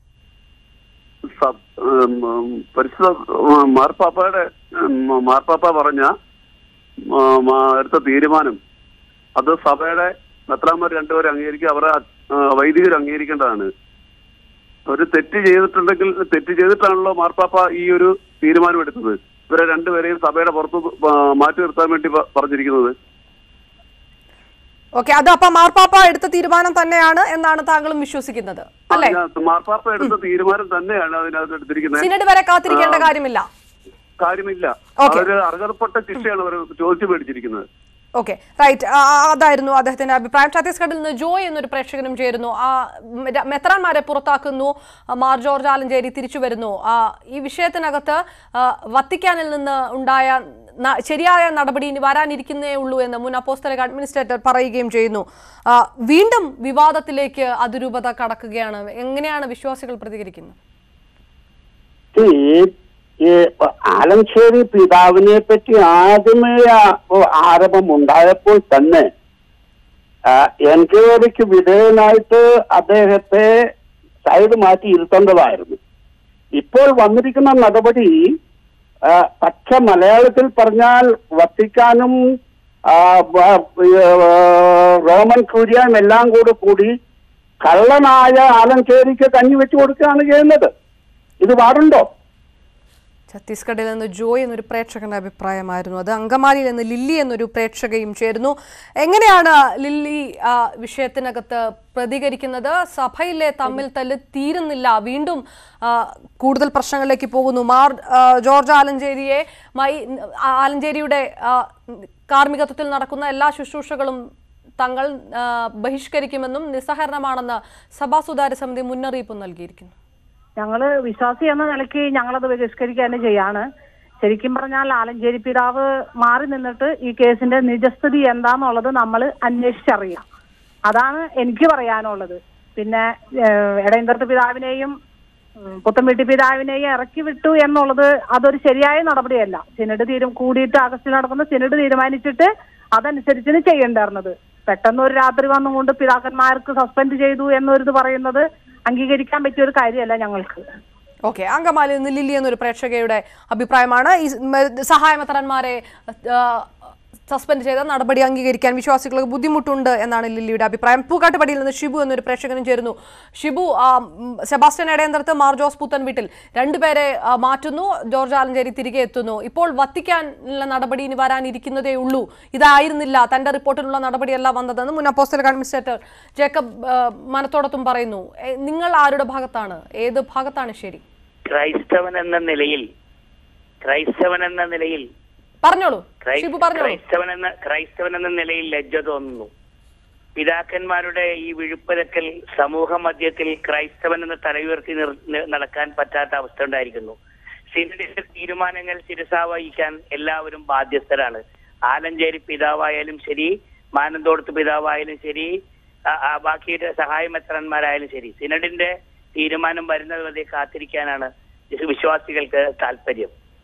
സ- ഉം, ഉം, പരിശുദ്ധ ഉം, മാർപ്പാപ്പയുടെ ഉം, മാർപ്പാപ്പ പറഞ്ഞ ഉം, ആ, എടുത്ത തീരുമാനം അത് സഭയുടെ മെത്രാന്മാർ രണ്ടുപേരും അംഗീകരിക്കുക അവരെ ആ, വൈദികർ അംഗീകരിക്കേണ്ടതാണ് ഒരു തെറ്റ് ചെയ്തിട്ടുണ്ടെങ്കിൽ തെറ്റ് ചെയ്തിട്ടാണല്ലോ മാർപ്പാപ്പ ഈ ഒരു തീരുമാനം എടുത്തത് ഇവരെ രണ്ടുപേരെയും സഭയുടെ പുറത്ത് ആ, മാറ്റി നിർത്താൻ വേണ്ടി പ- പറഞ്ഞിരിക്കുന്നത് ഓക്കെ അത് അപ്പൊ മാർപ്പാപ്പ എടുത്ത തീരുമാനം തന്നെയാണ് എന്നാണ് താങ്കളും വിശ്വസിക്കുന്നത് അല്ലേ അതിനകത്ത് മാർപ്പാപ്പ എടുത്ത തീരുമാനം തന്നെയാണ് അതിനകത്ത് എടുത്തിരിക്കുന്നത് സിനഡ് വരെ കാത്തിരിക്കേണ്ട കാര്യമില്ല കാര്യമില്ല Okay. അവര് അർഹതപ്പെട്ട ശിക്ഷയാണ് അവർ ചോദിച്ചു മേടിച്ചിരിക്കുന്നത് ഓക്കെ റൈറ്റ് അതായിരുന്നു അദ്ദേഹത്തിന്റെ അഭിപ്രായം ഛത്തീസ്ഗഡിൽ നിന്ന് ജോയ് എന്നൊരു പ്രേക്ഷകനും ചേരുന്നു ആ മെ- ര- മെത്രാന്മാരെ പുറത്താക്കുന്നു ആ, മാർ ജോർജ് ആലഞ്ചേരി തിരിച്ചു വരുന്നു ആ, ഈ വിഷയത്തിനകത്ത് ആ, വത്തിക്കാനിൽ നിന്ന് ഉണ്ടായ ന- ശരിയായ നടപടി ഇനി വരാനിരിക്കുന്നേ ഉള്ളൂ എന്ന് മുൻ അപ്പോസ്തലിക അഡ്മിനിസ്ട്രേറ്റർ പറയുകയും ചെയ്യുന്നു ആ, വീണ്ടും വിവാദത്തിലേക്ക് അതിരൂപത കടക്കുകയാണ് എങ്ങനെയാണ് വിശ്വാസികൾ പ്രതികരിക്കുന്നത് ഈ ഈ ആലംശ്ശേരി പിതാവിനെ പറ്റി ആദ്യമേ ആ- ആരംഭം ഉണ്ടായപ്പോൾ തന്നെ ആ, എൻക്വയറിക്ക് വിധേയനായിട്ട് അദ്ദേഹത്തെ സൈഡ് മാറ്റി ഇരുത്തേണ്ടതായിരുന്നു ഇപ്പോൾ വന്നിരിക്കുന്ന നടപടി ആ, പച്ച മലയാളത്തിൽ പറഞ്ഞാൽ വത്തിക്കാനും ആ, വ- ഏ, റോമൻ കുര്യാനും എല്ലാം കൂടെ കൂടി കള്ളനായ ആലഞ്ചേരിക്ക് കഞ്ഞി വെച്ചു കൊടുക്കുകയാണ് ചെയ്യുന്നത് ഇത് പാടുണ്ടോ ഛത്തീസ്ഗഡിൽ നിന്ന് ജോയ് എന്നൊരു പ്രേക്ഷകന്റെ അഭിപ്രായമായിരുന്നു അത് അങ്കമാലിയിൽ നിന്ന് ലില്ലി എന്നൊരു പ്രേക്ഷകയും ചേരുന്നു എങ്ങനെയാണ് ലില്ലി ആ, വിഷയത്തിനകത്ത് പ്രതികരിക്കുന്നത് സഭയിലെ തമ്മിൽ തല്ല് തീരുന്നില്ല വീണ്ടും ആ, കൂടുതൽ പ്രശ്നങ്ങളിലേക്ക് പോകുന്നു മാർ ആ, ജോർജ് ആലഞ്ചേരിയെ മൈ ആലഞ്ചേരിയുടെ ആ, കാർമ്മികത്വത്തിൽ നടക്കുന്ന എല്ലാ ശുശ്രൂഷകളും തങ്ങൾ ആ, ബഹിഷ്കരിക്കുമെന്നും നിസ്സഹരണമാണെന്ന് സഭാ സുതാര്യ സമിതി മുന്നറിയിപ്പ് നൽകിയിരിക്കുന്നു ഞങ്ങള് വിശ്വാസി എന്ന നിലയ്ക്ക് ഞങ്ങളത് ബഹിഷ്കരിക്കുക തന്നെ ചെയ്യാണ് ശരിക്കും പറഞ്ഞാൽ ആലഞ്ചേരി പിതാവ് മാറി നിന്നിട്ട് ഈ കേസിന്റെ നിജസ്ഥിതി എന്താന്നുള്ളത് നമ്മൾ അന്വേഷിച്ചറിയാം അതാണ് എനിക്ക് പറയാനുള്ളത് പിന്നെ ഏഹ്, എടയന്തർത്ത് പിതാവിനെയും ഉം, പുത്തൻവീട്ടി പിതാവിനെയും ഇറക്കി വിട്ടു എന്നുള്ളത് അതൊരു ശരിയായ നടപടിയല്ല സിനഡ് തീരും കൂടിയിട്ട് ആഗസ്റ്റിൽ നടക്കുന്ന സിനഡ് തീരുമാനിച്ചിട്ട് അതനുസരിച്ചാണ് ചെയ്യേണ്ടായിരുന്നത് പെട്ടെന്ന് ഒരു രാത്രി വന്നുകൊണ്ട് പിതാക്കന്മാർക്ക് സസ്പെൻഡ് ചെയ്തു എന്നൊരിത് പറയുന്നത് അംഗീകരിക്കാൻ പറ്റിയ ഒരു കാര്യമല്ല ഞങ്ങൾക്ക് ഓക്കെ അങ്കമാലിയിൽ നിന്ന് ലില്ലി എന്നൊരു പ്രേക്ഷകയുടെ അഭിപ്രായമാണ് ഈ മ- സഹായമെത്രാന്മാരെ സസ്പെൻഡ് ചെയ്ത നടപടി അംഗീകരിക്കാൻ വിശ്വാസികൾക്ക് ബുദ്ധിമുട്ടുണ്ട് എന്നാണ് ലില്ലിയുടെ അഭിപ്രായം പൂക്കാട്ടുപടിയിൽ നിന്ന് ഷിബു എന്നൊരു പ്രേക്ഷകനും ചേരുന്നു ഷിബു ആ, ഉം, സെബാസ്റ്റ്യൻ ഇടയന്തരത്ത് മാർ ജോസ് പുത്തൻ വീട്ടിൽ രണ്ടുപേരെ ആ, മാറ്റുന്നു ജോർജ് ആലഞ്ചേരി തിരികെ എത്തുന്നു ഇപ്പോൾ വത്തിക്കാനുള്ള നടപടി ഇനി വരാനിരിക്കുന്നതേ ഉള്ളൂ ഇതായിരുന്നില്ല തന്റെ റിപ്പോർട്ടിലുള്ള നടപടിയല്ല വന്നതെന്ന് മുൻ അപ്പോസ്റ്റൽ അഡ്മിനിസ്ട്രേറ്റർ ജേക്കബ് ആ, മനത്തോടത്തും പറയുന്നു എ, നിങ്ങൾ ആരുടെ ഭാഗത്താണ് ഏത് ഭാഗത്താണ് ശരി ക്രൈസ്തവൻ എന്ന നിലയിൽ ക്രൈസ്തവൻ എന്ന നിലയിൽ പറഞ്ഞോളൂ ക്രൈ- ഷിബു പറഞ്ഞോളൂ ക്രൈസ്തവൻ എന്ന ക്രൈസ്തവൻ എന്ന നിലയിൽ ലജ്ജ തോന്നുന്നു പിതാക്കന്മാരുടെ ഈ വിഴുപ്പലക്കൽ സമൂഹ മധ്യത്തിൽ ക്രൈസ്തവൻ എന്ന തലയുയർത്തി നിർ- നി- നടക്കാൻ പറ്റാത്ത അവസ്ഥ ഉണ്ടായിരിക്കുന്നു സിനഡിന്റെ തീരുമാനങ്ങൾ ശിരസാവഹിക്കാൻ എല്ലാവരും ബാധ്യസ്ഥരാണ് ആലഞ്ചേരി പിതാവായാലും ശരി മാനന്തോടത്ത് പിതാവായാലും ശരി ആ- ആ ബാക്കിയുടെ സഹായമെത്രന്മാരായാലും ശരി സിനഡിന്റെ തീരുമാനം വരുന്നത് വരെ കാത്തിരിക്കാനാണ് വിശ്വാസികൾക്ക് താല്പര്യം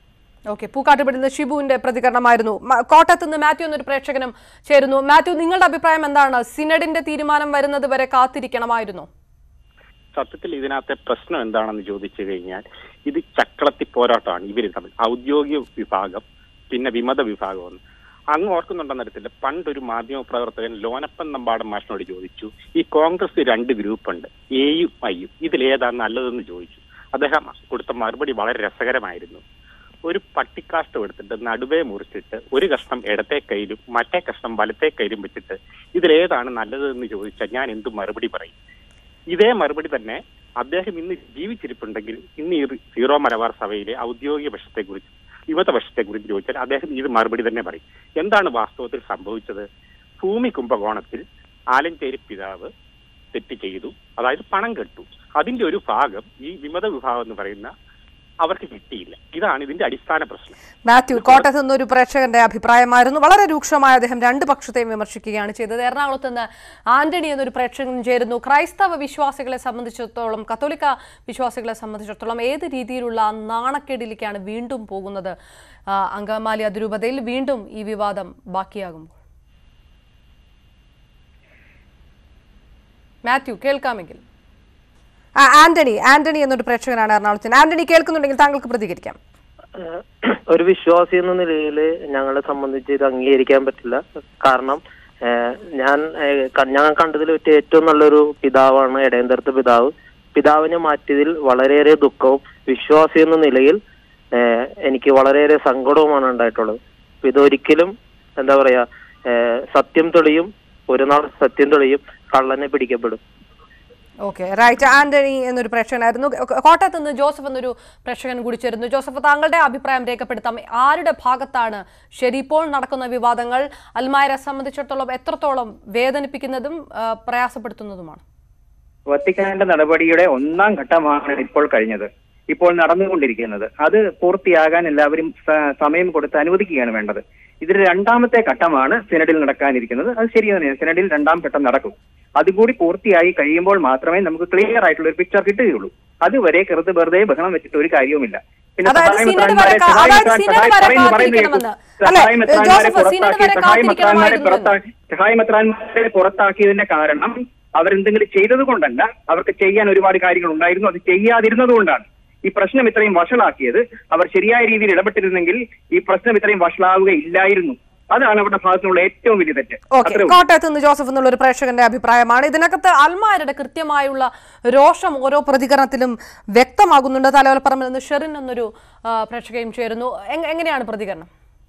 ഓക്കെ പൂക്കാട്ടുപടിയിൽ നിന്ന് ഷിബുവിന്റെ പ്രതികരണമായിരുന്നു മ- കോട്ടയത്ത് നിന്ന് മാത്യു എന്നൊരു പ്രേക്ഷകനും ചേരുന്നു മാത്യു നിങ്ങളുടെ അഭിപ്രായം എന്താണ് സിനഡിന്റെ തീരുമാനം വരുന്നത് വരെ കാത്തിരിക്കണമായിരുന്നു സത്യത്തിൽ ഇതിനകത്തെ പ്രശ്നം എന്താണെന്ന് ചോദിച്ചു കഴിഞ്ഞാൽ ഇത് ചക്രത്തി പോരാട്ടമാണ് ഇവർ തമ്മിൽ ഔദ്യോഗിക വിഭാഗം പിന്നെ വിമത വിഭാഗം എന്ന് അങ്ങ് ഓർക്കുന്നുണ്ടെന്ന് അറിയത്തില്ല പണ്ടൊരു മാധ്യമ പ്രവർത്തകൻ ലോനപ്പൻ നമ്പാടൻ മാഷിനോട് ചോദിച്ചു ഈ കോൺഗ്രസ് രണ്ട് ഗ്രൂപ്പുണ്ട് എയും ഐയും ഇതിലേതാണ് നല്ലതെന്ന് ചോദിച്ചു അദ്ദേഹം കൊടുത്ത മറുപടി വളരെ രസകരമായിരുന്നു ഒരു പട്ടിക്കാഷ്ടം എടുത്തിട്ട് നടുവേ മുറിച്ചിട്ട് ഒരു കഷ്ണം ഇടത്തെ കയ്യിലും മറ്റേ കഷ്ണം വലത്തെ കയ്യിലും വെച്ചിട്ട് ഇതിലേതാണ് നല്ലതെന്ന് ചോദിച്ചാൽ ഞാൻ എന്ത് മറുപടി പറയും ഇതേ മറുപടി തന്നെ അദ്ദേഹം ഇന്ന് ജീവിച്ചിരിപ്പുണ്ടെങ്കിൽ ഇന്ന് ഈ സീറോ മലബാർ സഭയിലെ ഔദ്യോഗിക പക്ഷത്തെക്കുറിച്ച് യുവത പക്ഷത്തെക്കുറിച്ച് ചോദിച്ചാൽ അദ്ദേഹം ഇത് മറുപടി തന്നെ പറയും എന്താണ് വാസ്തവത്തിൽ സംഭവിച്ചത് ഭൂമി കുംഭകോണത്തിൽ ആലഞ്ചേരി പിതാവ് തെറ്റ് ചെയ്തു അതായത് പണം കെട്ടു അതിന്റെ ഒരു ഭാഗം ഈ വിമത വിഭാഗം എന്ന് പറയുന്ന അവർക്ക് കിട്ടിയില്ല ഇതാണ് ഇതിന്റെ അടിസ്ഥാന പ്രശ്നം മാത്യു കോട്ടയത്ത് നിന്ന് ഒരു പ്രേക്ഷകന്റെ അഭിപ്രായമായിരുന്നു വളരെ രൂക്ഷമായ അദ്ദേഹം രണ്ട് പക്ഷത്തെയും വിമർശിക്കുകയാണ് ചെയ്തത് എറണാകുളത്ത് നിന്ന് ആന്റണി എന്നൊരു പ്രേക്ഷകൻ ചേരുന്നു ക്രൈസ്തവ വിശ്വാസികളെ സംബന്ധിച്ചിടത്തോളം കത്തോലിക്ക വിശ്വാസികളെ സംബന്ധിച്ചിടത്തോളം ഏത് രീതിയിലുള്ള നാണക്കേടിലേക്കാണ് വീണ്ടും പോകുന്നത് ആ, അങ്കമാലി അതിരൂപതയിൽ വീണ്ടും ഈ വിവാദം ബാക്കിയാകുമ്പോൾ മാത്യു കേൾക്കാമെങ്കിൽ ആ, ആന്റണി ആന്റണി എന്നൊരു പ്രേക്ഷകനാണ് എറണാകുളത്ത് നിന്ന്. ആന്റണി കേൾക്കുന്നുണ്ടെങ്കിൽ താങ്കൾക്ക് പ്രതികരിക്കാം ഏഹ് ഒരു വിശ്വാസി എന്ന നിലയിൽ ഞങ്ങളെ സംബന്ധിച്ച് ഇത് അംഗീകരിക്കാൻ പറ്റില്ല കാരണം ഏഹ് ഞാൻ ഏഹ് ക- ഞാൻ കണ്ടതിൽ വെച്ച് ഏറ്റവും നല്ലൊരു പിതാവാണ് ഇടയന്തരത്ത് പിതാവ് പിതാവിനെ മാറ്റിയതിൽ വളരെയേറെ ദുഃഖവും വിശ്വാസി എന്ന നിലയിൽ ഏഹ് എനിക്ക് വളരെയേറെ സങ്കടവുമാണ് ഉണ്ടായിട്ടുള്ളത് അപ്പൊ ഇതൊരിക്കലും എന്താ പറയാ ഏഹ് സത്യം തെളിയും ഒരു നാൾ സത്യം തെളിയും കള്ളനെ പിടിക്കപ്പെടും ഓക്കെ റൈറ്റ് ആന്റണി എന്നൊരു പ്രേക്ഷകനായിരുന്നു കോ- കോട്ടയത്ത് നിന്ന് ജോസഫ് എന്നൊരു പ്രേക്ഷകൻ കൂടി ചേരുന്നു ജോസഫ് താങ്കളുടെ അഭിപ്രായം രേഖപ്പെടുത്താം ആരുടെ ഭാഗത്താണ് ശരി ഇപ്പോൾ നടക്കുന്ന വിവാദങ്ങൾ അൽമായരെ സംബന്ധിച്ചിടത്തോളം എത്രത്തോളം വേദനിപ്പിക്കുന്നതും ആ, പ്രയാസപ്പെടുത്തുന്നതുമാണ് വത്തിക്കാന്റെ നടപടിയുടെ ഒന്നാം ഘട്ടമാണ് ഇപ്പോൾ കഴിഞ്ഞത് ഇപ്പോൾ നടന്നുകൊണ്ടിരിക്കുന്നത് അത് പൂർത്തിയാകാൻ എല്ലാവരും സ- സമയം കൊടുത്ത് അനുവദിക്കുകയാണ് വേണ്ടത് ഇതിൽ രണ്ടാമത്തെ ഘട്ടമാണ് സിനഡിൽ നടക്കാനിരിക്കുന്നത് അത് ശരി തന്നെയാണ് സിനഡിൽ രണ്ടാം ഘട്ടം നടക്കും അതുകൂടി പൂർത്തിയായി കഴിയുമ്പോൾ മാത്രമേ നമുക്ക് ക്ലിയർ ആയിട്ടുള്ള ഒരു പിക്ചർ കിട്ടുകയുള്ളൂ അതുവരെ കെറുത്ത് വെറുതെ ബഹളം വെച്ചിട്ട് ഒരു കാര്യവുമില്ല പിന്നെ അതായത് സഹായ സിനഡ് മെത്രാന്മാരെ- വരെ കാ- സഹായ അതായത് മെത്രാൻ- സിനഡ് സഹായ- വരെ പറയുന്നു, പറയുന്നു കേൾക്കൂ. കാത്തിരിക്കണമെന്ന്. അല്ല, സഹായ മെത്രാന്മാരെ ജോസഫ്, സിനഡ് പുറത്താക്കി വരെ സഹായ മെത്രാന്മാരെ കാത്തിരിക്കണമായിരുന്നു പുറത്താക്കി സഹായ മെത്രാന്മാരെ പുറത്താക്കിയതിന്റെ കാരണം അവരെന്തെങ്കിലും ചെയ്തത് കൊണ്ടല്ല അവർക്ക് ചെയ്യാൻ ഒരുപാട് കാര്യങ്ങൾ ഉണ്ടായിരുന്നു അത് ചെയ്യാതിരുന്നത് കൊണ്ടാണ് ഈ പ്രശ്നം ഇത്രയും വഷളാക്കിയത് അവർ ശരിയായ രീതിയിൽ ഇടപെട്ടിരുന്നെങ്കിൽ ഈ പ്രശ്നം ഇത്രയും വഷളാവുകയില്ലായിരുന്നു അതാണ് അവരുടെ ഭാഗത്തുനിന്നുള്ള ഏറ്റവും വലിയ തെറ്റ് ഓക്കെ അത്രേ ഉള്ളൂ. കോട്ടയത്ത് നിന്ന് ജോസഫ് എന്നുള്ള ഒരു പ്രേക്ഷകന്റെ അഭിപ്രായമാണ് ഇതിനകത്ത് അൽമാരുടെ കൃത്യമായുള്ള രോഷം ഓരോ പ്രതികരണത്തിലും വ്യക്തമാകുന്നുണ്ട് തലവലപ്പറമ്പിൽ നിന്ന് ഷെറിൻ എന്നൊരു ആ, പ്രേക്ഷകയും ചേരുന്നു എങ്- എങ്ങനെയാണ് പ്രതികരണം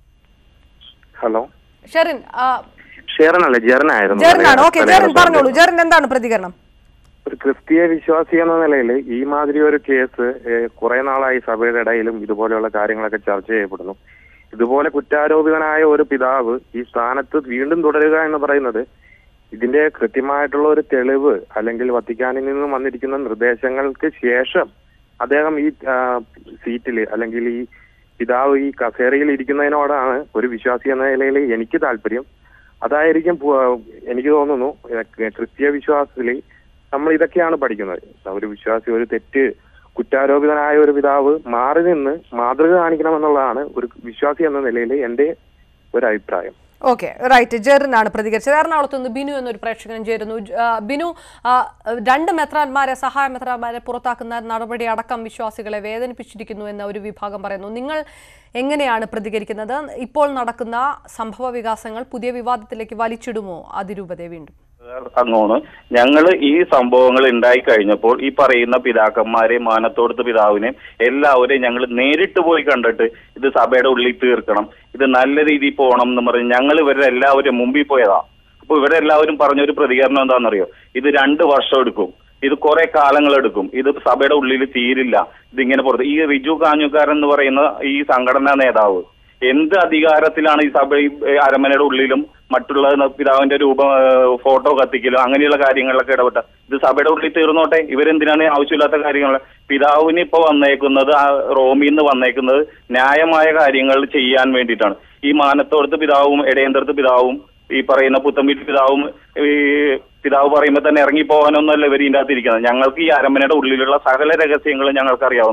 ഹലോ ഷെറിൻ ആ, ഷെയറനല്ല ജെറനായിരുന്നു ജെറിനാണ് ഓക്കെ ജെറിൻ പറഞ്ഞോളൂ ജെറിൻ എന്താണ് പ്രതികരണം ഒരു ക്രിസ്തീയ വിശ്വാസി എന്ന നിലയിൽ ഈ മാതിരി ഒരു കേസ് ഏഹ്, കുറെ നാളായി സഭയുടെ ഇടയിലും ഇതുപോലെയുള്ള കാര്യങ്ങളൊക്കെ ചർച്ച ചെയ്യപ്പെടുന്നു ഇതുപോലെ കുറ്റാരോപിതനായ ഒരു പിതാവ് ഈ സ്ഥാനത്ത് വീണ്ടും തുടരുക എന്ന് പറയുന്നത് ഇതിന്റെ കൃത്യമായിട്ടുള്ള ഒരു തെളിവ് അല്ലെങ്കിൽ വത്തിക്കാനിൽ നിന്നും വന്നിരിക്കുന്ന നിർദ്ദേശങ്ങൾക്ക് ശേഷം അദ്ദേഹം ഈ ആ, സീറ്റില് അല്ലെങ്കിൽ ഈ പിതാവ് ഈ കസേരയിൽ ഇരിക്കുന്നതിനോടാണ് ഒരു വിശ്വാസി എന്ന നിലയിൽ എനിക്ക് താല്പര്യം അതായിരിക്കും പു- എനിക്ക് തോന്നുന്നു ഏഹ്, ക്രിസ്തീയ വിശ്വാസത്തിൽ നമ്മൾ ഇതൊക്കെയാണ് പഠിക്കുന്നത് ഒരു വിശ്വാസി ഒരു തെറ്റ് കുറ്റാരോപിതനായ ഒരു പിതാവ് മാറി നിന്ന് മാതൃക കാണിക്കണമെന്നുള്ളതാണ് ഒരു വിശ്വാസി എന്ന നിലയിൽ എന്റെ ഒരു അഭിപ്രായം ഓക്കെ റൈറ്റ് ജെറിനാണ് പ്രതികരിച്ചത് എറണാകുളത്ത് നിന്ന് ബിനു എന്നൊരു പ്രേക്ഷകൻ ചേരുന്നു ജ- ആ, ബിനു ആ, രണ്ട് മെത്രാന്മാരെ സഹായ മെത്രാന്മാരെ പുറത്താക്കുന്ന നടപടി അടക്കം വിശ്വാസികളെ വേദനിപ്പിച്ചിരിക്കുന്നു എന്ന ഒരു വിഭാഗം പറയുന്നു നിങ്ങൾ എങ്ങനെയാണ് പ്രതികരിക്കുന്നത് ഇപ്പോൾ നടക്കുന്ന സംഭവ വികാസങ്ങൾ പുതിയ വിവാദത്തിലേക്ക് വലിച്ചിടുമോ അതിരൂപതയെ വീണ്ടും അങ്ങോണ് ഞങ്ങൾ ഈ സംഭവങ്ങൾ ഉണ്ടായി കഴിഞ്ഞപ്പോൾ ഈ പറയുന്ന പിതാക്കന്മാരെയും മാനത്തോടത്ത് പിതാവിനെയും എല്ലാവരെയും ഞങ്ങൾ നേരിട്ട് പോയി കണ്ടിട്ട് ഇത് സഭയുടെ ഉള്ളിൽ തീർക്കണം ഇത് നല്ല രീതിയിൽ പോകണം എന്ന് പറഞ്ഞ് ഞങ്ങൾ ഇവരുടെ എല്ലാവരും മുമ്പിൽ പോയതാ അപ്പൊ ഇവരെല്ലാവരും പറഞ്ഞൊരു പ്രതികരണം എന്താണെന്നറിയോ ഇത് രണ്ട് വർഷം എടുക്കും ഇത് കുറെ കാലങ്ങൾ എടുക്കും ഇത് സഭയുടെ ഉള്ളിൽ തീരില്ല ഇതിങ്ങനെ പുറത്ത് ഈ റിജു കാഞ്ഞുകാരൻ എന്ന് പറയുന്ന ഈ സംഘടനാ നേതാവ് എന്ത് അധികാരത്തിലാണ് ഈ സഭ ഈ അരമനയുടെ ഉള്ളിലും മറ്റുള്ള പിതാവിന്റെ രൂപ ഫോട്ടോ കത്തിക്കലും അങ്ങനെയുള്ള കാര്യങ്ങളിലൊക്കെ ഇടപെട്ട ഇത് സഭയുടെ ഉള്ളിൽ തീർന്നോട്ടെ ഇവരെന്തിനാണ് ആവശ്യമില്ലാത്ത കാര്യങ്ങൾ പിതാവിന് ഇപ്പൊ വന്നേക്കുന്നത് ആ റോമിൽ നിന്ന് വന്നേക്കുന്നത് ന്യായമായ കാര്യങ്ങൾ ചെയ്യാൻ വേണ്ടിയിട്ടാണ് ഈ മാനത്തോടത്ത് പിതാവും ഇടയന്തരത്ത് പിതാവും ഈ പറയുന്ന പുത്തമ്പീട്ട് പിതാവും ഈ പിതാവ് പറയുമ്പോൾ തന്നെ ഇറങ്ങി പോകാനൊന്നുമല്ല ഇവർ ഇതിൻ്റെ അകത്ത് ഇരിക്കുന്നത് ഞങ്ങൾക്ക് ഈ അരമനയുടെ ഉള്ളിലുള്ള സകല രഹസ്യങ്ങളും ഞങ്ങൾക്ക് അറിയാവുന്ന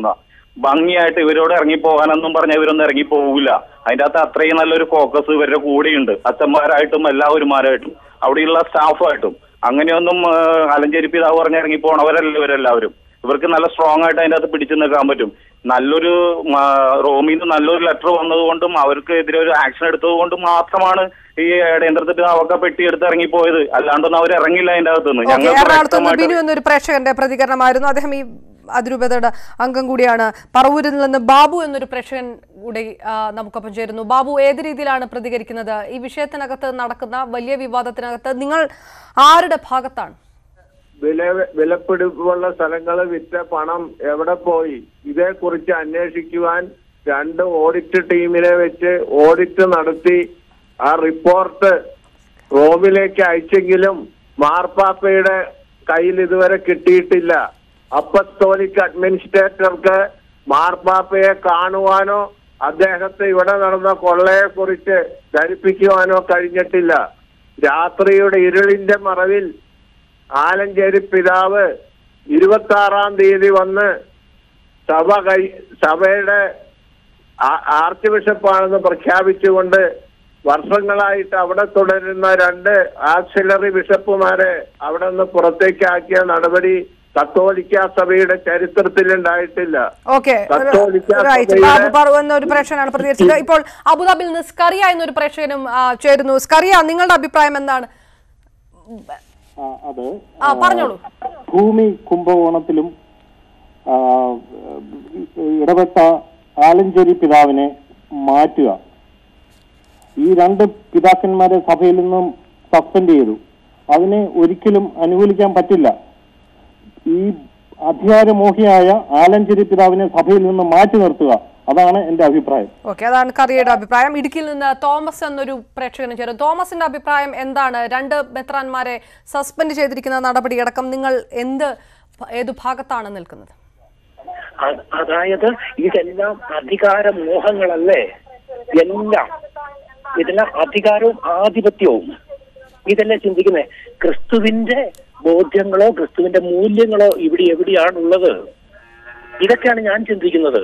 ഭംഗിയായിട്ട് ഇവരോട് ഇറങ്ങി പോകാനൊന്നും പറഞ്ഞ ഇവരൊന്നും ഇറങ്ങി പോകില്ല അതിന്റെ അകത്ത് അത്രയും നല്ലൊരു ഫോക്കസ് ഇവരുടെ കൂടെയുണ്ട് അച്ഛന്മാരായിട്ടും എല്ലാവരുമാരായിട്ടും അവിടെയുള്ള സ്റ്റാഫായിട്ടും അങ്ങനെയൊന്നും ആ, ആലഞ്ചേരി പിതാവ് പറഞ്ഞ് ഇറങ്ങി പോണവരല്ല ഇവരെല്ലാവരും ഇവർക്ക് നല്ല സ്ട്രോങ് ആയിട്ട് അതിന്റെ അകത്ത് പിടിച്ചു നിൽക്കാൻ പറ്റും നല്ലൊരു ആ, റോമിൽ നിന്ന് നല്ലൊരു ലെറ്റർ വന്നതുകൊണ്ടും അവർക്ക് എതിരെ ഒരു ആക്ഷൻ എടുത്തത് കൊണ്ടും മാത്രമാണ് ഈ ഇടേന്ദ്രത്ത് പിതാവൊക്കെ പെട്ടിയെടുത്ത് ഇറങ്ങിപ്പോയത് അല്ലാണ്ടൊന്നും അവർ ഇറങ്ങില്ല അതിന്റെ അകത്തുനിന്ന് ഓക്കെ ഞങ്ങൾക്ക് എറണാകുളത്ത് നിന്ന് വ്യക്തമായിട്ട് ബിനു എന്നൊരു പ്രേക്ഷകന്റെ പ്രതികരണമായിരുന്നു അദ്ദേഹം ഈ അതിരൂപതയുടെ അംഗം കൂടിയാണ് പറവൂരിൽ നിന്ന് ബാബു എന്നൊരു പ്രേക്ഷകൻ കൂടി ആ, നമുക്കൊപ്പം ചേരുന്നു ബാബു ഏത് രീതിയിലാണ് പ്രതികരിക്കുന്നത് ഈ വിഷയത്തിനകത്ത് നടക്കുന്ന വലിയ വിവാദത്തിനകത്ത് നിങ്ങൾ ആരുടെ ഭാഗത്താണ് വില വിലപിടിപ്പുള്ള സ്ഥലങ്ങൾ വിറ്റ പണം എവിടെ പോയി ഇതേക്കുറിച്ച് അന്വേഷിക്കുവാൻ രണ്ട് ഓഡിറ്റ് ടീമിനെ വെച്ച് ഓഡിറ്റ് നടത്തി ആ റിപ്പോർട്ട് റോമിലേക്ക് അയച്ചെങ്കിലും മാർപ്പാപ്പയുടെ കയ്യിൽ ഇതുവരെ കിട്ടിയിട്ടില്ല അപ്പസ്തോലിക് അഡ്മിനിസ്ട്രേറ്റർക്ക് മാർപ്പാപ്പയെ കാണുവാനോ അദ്ദേഹത്തെ ഇവിടെ നടന്ന കൊള്ളയെ കുറിച്ച് ധരിപ്പിക്കുവാനോ കഴിഞ്ഞിട്ടില്ല രാത്രിയുടെ ഇരുളിന്റെ മറവിൽ ആലഞ്ചേരി പിതാവ് ഇരുപത്തി ആറാം തീയതി വന്ന് സഭ കഴി സഭയുടെ ആ- ആർച്ച് ബിഷപ്പാണെന്ന് പ്രഖ്യാപിച്ചുകൊണ്ട് വർഷങ്ങളായിട്ട് അവിടെ തുടരുന്ന രണ്ട് ആക്സിലറി ബിഷപ്പുമാരെ അവിടെ നിന്ന് പുറത്തേക്കാക്കിയ നടപടി കത്തോലിക്ക സഭയുടെ ചരിത്രത്തിൽ ഉണ്ടായിട്ടില്ല ഓക്കെ കത്തോലിക്ക റൈറ്റ് സഭയിലെ- ബാബു പറു എന്നൊരു പ്രേക്ഷകനാണ് പ്രതികരിച്ചത് ഇപ്പോൾ അബുദാബിയിൽ നിന്ന് സ്കറിയ എന്നൊരു പ്രേക്ഷകനും ആ, ചേരുന്നു സ്കറിയ നിങ്ങളുടെ അഭിപ്രായം എന്താണ് ആ, അത് ആ പറഞ്ഞോളൂ ഭൂമി കുംഭകോണത്തിലും ആ, ഇടപെട്ട ആലഞ്ചേരി പിതാവിനെ മാറ്റുക ഈ രണ്ട് പിതാക്കന്മാരെ സഭയിൽ നിന്നും സസ്പെൻഡ് ചെയ്തു അതിനെ ഒരിക്കലും അനുകൂലിക്കാൻ പറ്റില്ല ഈ അധികാരമോഹിയായ ആലഞ്ചേരി പിതാവിനെ സഭയിൽ നിന്ന് മാറ്റി നിർത്തുക അതാണ് എന്റെ അഭിപ്രായം ഓക്കെ അതാണ് കറിയയുടെ അഭിപ്രായം ഇടുക്കിയിൽ നിന്ന് തോമസ് എന്നൊരു പ്രേക്ഷകനും ചേരും തോമസിന്റെ അഭിപ്രായം എന്താണ് രണ്ട് മെത്രാന്മാരെ സസ്പെൻഡ് ചെയ്തിരിക്കുന്ന നടപടിയടക്കം നിങ്ങൾ എന്ത് ഏതു ഭാഗത്താണ് നിൽക്കുന്നത് അ- അതായത് ഇതെല്ലാം അധികാര മോഹങ്ങളല്ലേ എല്ലാം ഇതെല്ലാം അധികാരവും ആധിപത്യവും ഇതല്ലേ ചിന്തിക്കുന്നത് ക്രിസ്തുവിന്റെ ബോധ്യങ്ങളോ ക്രിസ്തുവിന്റെ മൂല്യങ്ങളോ ഇവിടെ എവിടെയാണുള്ളത് ഇതൊക്കെയാണ് ഞാൻ ചിന്തിക്കുന്നത്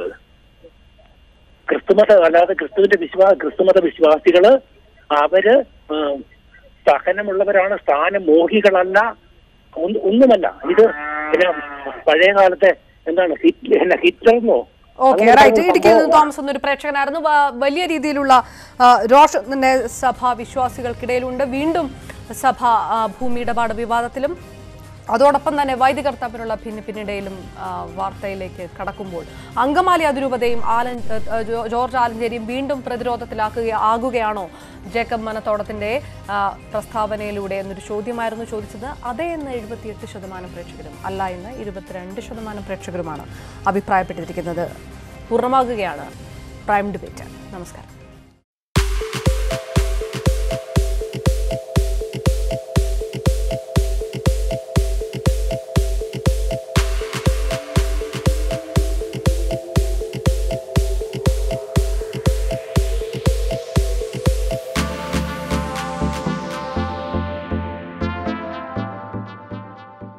ക്രിസ്തുമത അല്ലാതെ ക്രിസ്തുവിന്റെ വിശ്വാസ ക്രിസ്തുമത വിശ്വാസികള് അവര് ആ, സഹനമുള്ളവരാണ് സ്ഥാനമോഹികളല്ല ഒന്ന് ഒന്നുമല്ല ഇത് പിന്നെ പഴയ കാലത്തെ എന്താണ് ഹിറ്റ് അല്ല ഹിറ്റർന്നോ ഓക്കെ അങ്ങനെ റൈറ്റ് ഒരു ഇടുക്കിയിൽ നിന്ന് സംഭവം- തോമസ് എന്നൊരു പ്രേക്ഷകനായിരുന്നു വ- വലിയ രീതിയിലുള്ള ആ, രോഷം തന്നെ സഭ വിശ്വാസികൾക്കിടയിലുണ്ട് വീണ്ടും സഭ ആ, ഭൂമി ഇടപാട് വിവാദത്തിലും അതോടൊപ്പം തന്നെ വൈദികർ തമ്മിലുള്ള ഭിന്നിപ്പിനിടയിലും ആ, വാർത്തയിലേക്ക് കടക്കുമ്പോൾ അങ്കമാലി അതിരൂപതയും ആലൻ ഏ, ഏ, ജോ- ജോർജ് ആലഞ്ചേരിയും വീണ്ടും പ്രതിരോധത്തിലാക്കുക ആകുകയാണോ ജേക്കബ് മനത്തോടത്തിന്റെ ആ, പ്രസ്താവനയിലൂടെ എന്നൊരു ചോദ്യമായിരുന്നു ചോദിച്ചത് അതേ എന്ന് എഴുപത്തിയെട്ട് ശതമാനം പ്രേക്ഷകരും അല്ല എന്ന് ഇരുപത്തിരണ്ട് ശതമാനം പ്രേക്ഷകരുമാണ് അഭിപ്രായപ്പെട്ടിരിക്കുന്നത് പൂർണ്ണമാകുകയാണ് പ്രൈം ഡിബേറ്റ് നമസ്കാരം